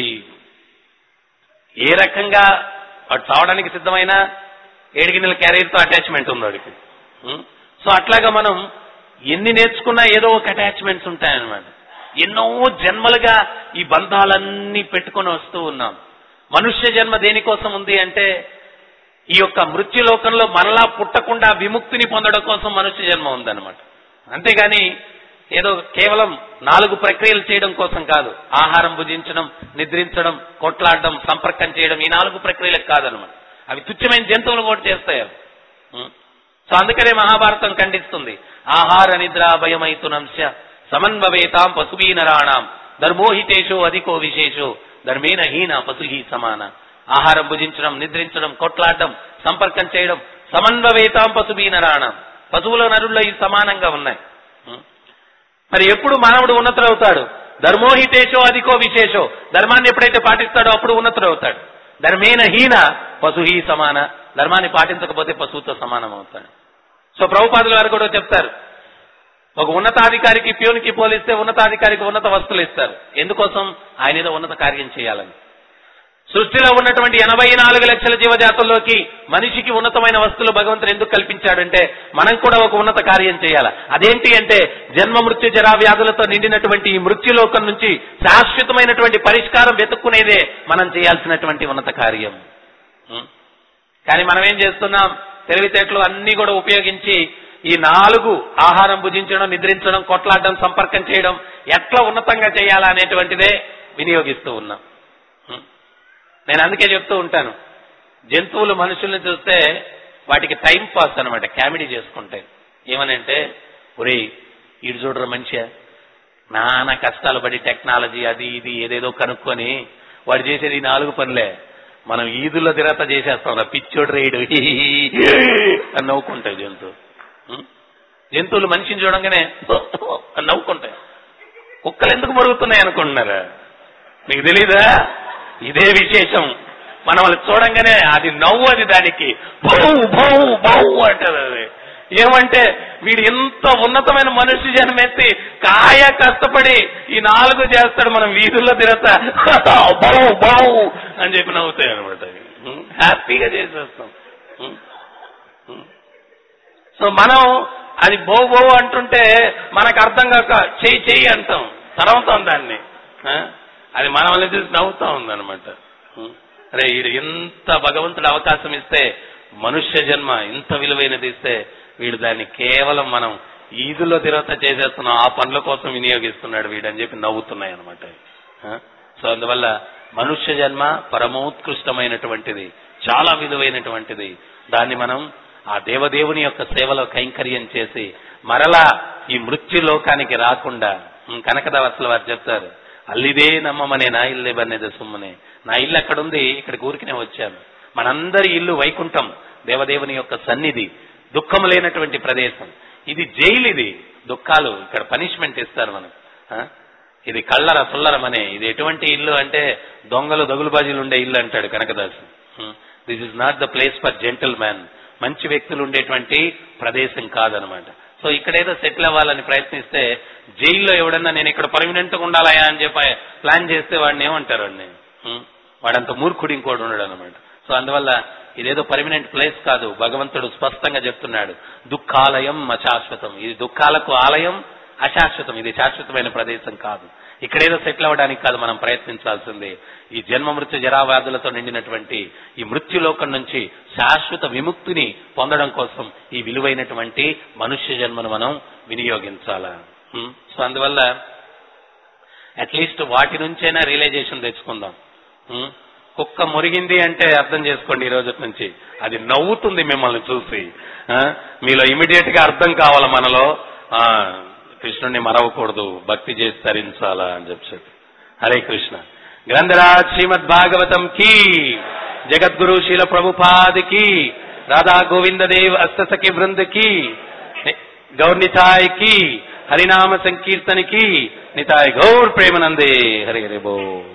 ఏ రకంగా వాడు చావడానికి సిద్ధమైన ఏడు గిన్నెల క్యారియర్తో అటాచ్మెంట్ ఉంది వాడికి ఉం? సో అట్లాగా మనం ఎన్ని నేర్చుకున్నా ఏదో ఒక అటాచ్మెంట్స్ ఉంటాయన్నమాట ఎన్నో జన్మలుగా ఈ బంధాలన్నీ పెట్టుకొని వస్తూ ఉన్నాం మనుష్య జన్మ దేనికోసం ఉంది అంటే ఈ యొక్క మృత్యులోకంలో మరలా పుట్టకుండా విముక్తిని పొందడం కోసం మనుష్య జన్మ ఉందన్నమాట అంతేగాని ఏదో కేవలం నాలుగు ప్రక్రియలు చేయడం కోసం కాదు ఆహారం భుజించడం నిద్రించడం కొట్లాడడం సంపర్కం చేయడం ఈ నాలుగు ప్రక్రియలకు కాదనమాట అవి తుచ్చమైన జంతువులు కూడా చేస్తాయి అవి. ఉం? సో అందుకనే మహాభారతం ఖండిస్తుంది ఆహార నిద్ర భయమైతునంశ సమన్వవేతాం పశువీ నరాణం ధర్మోహితేషో అధికో విశేషో ధర్మేన హీన పశుహి సమాన ఆహారం భుజించడం నిద్రించడం కొట్లాడడం సంపర్కం చేయడం సమన్వవేతాం పశువీ నరాణం పశువుల నరుల్లో ఈ సమానంగా ఉన్నాయి ఉం? మరి ఎప్పుడు మానవుడు ఉన్నతుడవుతాడు ధర్మోహితేషో అధికో విశేషో ధర్మాన్ని ఎప్పుడైతే పాటిస్తాడో అప్పుడు ఉన్నతుడవుతాడు ధర్మేన హీన పశుహి సమాన ధర్మాన్ని పాటించకపోతే పశువుతో సమానం అవుతాడు సో ప్రభుపాదుల గారు కూడా చెప్తారు ఒక ఉన్నతాధికారికి ప్యూన్కి పోలిస్తే ఉన్నతాధికారికి ఉన్నత వస్తువులు ఇస్తారు ఎందుకోసం ఆయన ఏదో ఉన్నత కార్యం చేయాలని సృష్టిలో ఉన్నటువంటి ఎనభై నాలుగు లక్షల జీవజాతుల్లోకి మనిషికి ఉన్నతమైన వస్తువులు భగవంతుడు ఎందుకు కల్పించాడంటే మనం కూడా ఒక ఉన్నత కార్యం చేయాలి అదేంటి అంటే జన్మ మృత్యు జరా వ్యాధులతో నిండినటువంటి ఈ మృత్యులోకం నుంచి శాశ్వతమైనటువంటి పరిష్కారం వెతుక్కునేదే మనం చేయాల్సినటువంటి ఉన్నత కార్యం ఉం? కానీ మనం ఏం చేస్తున్నాం తెలివితేటలు అన్ని కూడా ఉపయోగించి ఈ నాలుగు ఆహారం భుజించడం నిద్రించడం కొట్లాడడం సంపర్కం చేయడం ఎట్లా ఉన్నతంగా చేయాలా అనేటువంటిదే వినియోగిస్తూ ఉన్నాం ఉం? నేను అందుకే చెప్తూ ఉంటాను జంతువులు మనుషుల్ని చూస్తే వాటికి టైం పాస్ అనమాట కామెడీ చేసుకుంటాయి ఏమనంటే ఒరే ఇటు చూడరు మనిషి నానా కష్టాలు పడి టెక్నాలజీ అది ఇది ఏదేదో కనుక్కొని వాడు చేసేది ఈ నాలుగు పనులే మనం ఈదుల్లో తిరగత చేసేస్తాం రా పిచ్చోడు రేడు అని నవ్వుకుంటాయి జంతువు ఉం? జంతువులు మనిషిని చూడంగానే అని నవ్వుకుంటాయి కుక్కలు ఎందుకు మరుగుతున్నాయి అనుకుంటున్నారా మీకు తెలీదా ఇదే విశేషం మనం వాళ్ళు చూడంగానే అది నవ్వు అది దానికి బౌ బౌ బౌ అంటది అది ఏమంటే వీడు ఎంత ఉన్నతమైన మనుష్య జన్మెత్తి కాయ కష్టపడి ఈ నాలుగు చేస్తాడు మనం వీధుల్లో తిరగతా బౌ బౌ అని చెప్పి నవ్వుతాయి అనమాట హ్యాపీగా చేసేస్తాం ఉం? ఉం? సో మనం అది బో బో అంటుంటే మనకు అర్థం కాక చెయ్యి చెయ్యి అంటాం తరవుతాం దాన్ని ఆ? అది మనల్ని చూసి నవ్వుతా ఉందన్నమాట ఉం. అరే వీడు ఎంత భగవంతుడు అవకాశం ఇస్తే మనుష్య జన్మ ఇంత విలువైనది ఇస్తే వీడు దాన్ని కేవలం మనం ఈదులో తిరగత చేసేస్తున్నాం ఆ పనుల కోసం వినియోగిస్తున్నాడు వీడని చెప్పి నవ్వుతున్నాయి అనమాట సో అందువల్ల మనుష్య జన్మ పరమోత్కృష్టమైనటువంటిది చాలా విలువైనటువంటిది దాన్ని మనం ఆ దేవదేవుని యొక్క సేవలో కైంకర్యం చేసి మరలా ఈ మృత్యు లోకానికి రాకుండా ఉమ్, కనకదావస్ల వారు చెప్తారు అల్లిదే నమ్మమనే నా ఇల్లే బన్నేది సుమ్మనే నా ఇల్లు అక్కడుంది ఇక్కడికి ఊరికినే వచ్చాను మనందరి ఇల్లు వైకుంఠం దేవదేవుని యొక్క సన్నిధి దుఃఖం లేనటువంటి ప్రదేశం ఇది జైలు ఇది దుఃఖాలు ఇక్కడ పనిష్మెంట్ ఇస్తారు మనం ఆ? ఇది కళ్ళర సుల్లరం అనే ఇది ఎటువంటి ఇల్లు అంటే దొంగలు దగులుబాజీలు ఉండే ఇల్లు అంటాడు Kanakadasu this is not the place for gentleman మంచి వ్యక్తులు ఉండేటువంటి ప్రదేశం కాదనమాట సో ఇక్కడేదో సెటిల్ అవ్వాలని ప్రయత్నిస్తే జైల్లో ఎవడన్నా నేను ఇక్కడ పర్మనెంట్ గా ఉండాలయా అని చెప్పి ప్లాన్ చేస్తే వాడిని ఏమంటారు వాడిని ఉం? వాడంత మూర్ఖుడు ఇంకోటి ఉండడు అనమాట సో అందువల్ల ఇదేదో పర్మనెంట్ ప్లేస్ కాదు భగవంతుడు స్పష్టంగా చెప్తున్నాడు దుఃఖాలయం అశాశ్వతం ఇది దుఃఖాలకు ఆలయం అశాశ్వతం ఇది శాశ్వతమైన ప్రదేశం కాదు ఇక్కడేదో సెటిల్ అవ్వడానికి కాదు మనం ప్రయత్నించాల్సింది ఈ జన్మ మృత్యు జరావ్యాధులతో నిండినటువంటి ఈ మృత్యులోకం నుంచి శాశ్వత విముక్తిని పొందడం కోసం ఈ విలువైనటువంటి మనుష్య జన్మను మనం వినియోగించాలా ఉం? సో అందువల్ల అట్లీస్ట్ వాటి నుంచైనా రియలైజేషన్ తెచ్చుకుందాం ఉం? కుక్క మురిగింది అంటే అర్థం చేసుకోండి ఈ రోజు నుంచి అది నవ్వుతుంది మిమ్మల్ని చూసి ఆ? మీలో ఇమీడియట్ గా అర్థం కావాలి మనలో ఆ, కృష్ణుడిని మరవకూడదు భక్తి చేసి తరించాలా అని చెప్పి హరే కృష్ణ గ్రంథరాజ్ శ్రీమద్ భాగవతం కి జగద్గురు శీల ప్రభుపాద్ కి రాధా గోవింద దేవ్ అష్టసఖి బృంద్ కి గౌర్ నితాయ్ కి హరినామ సంకీర్తన్ కి నితాయ్ గౌర్ ప్రేమనందే హరి హరి బో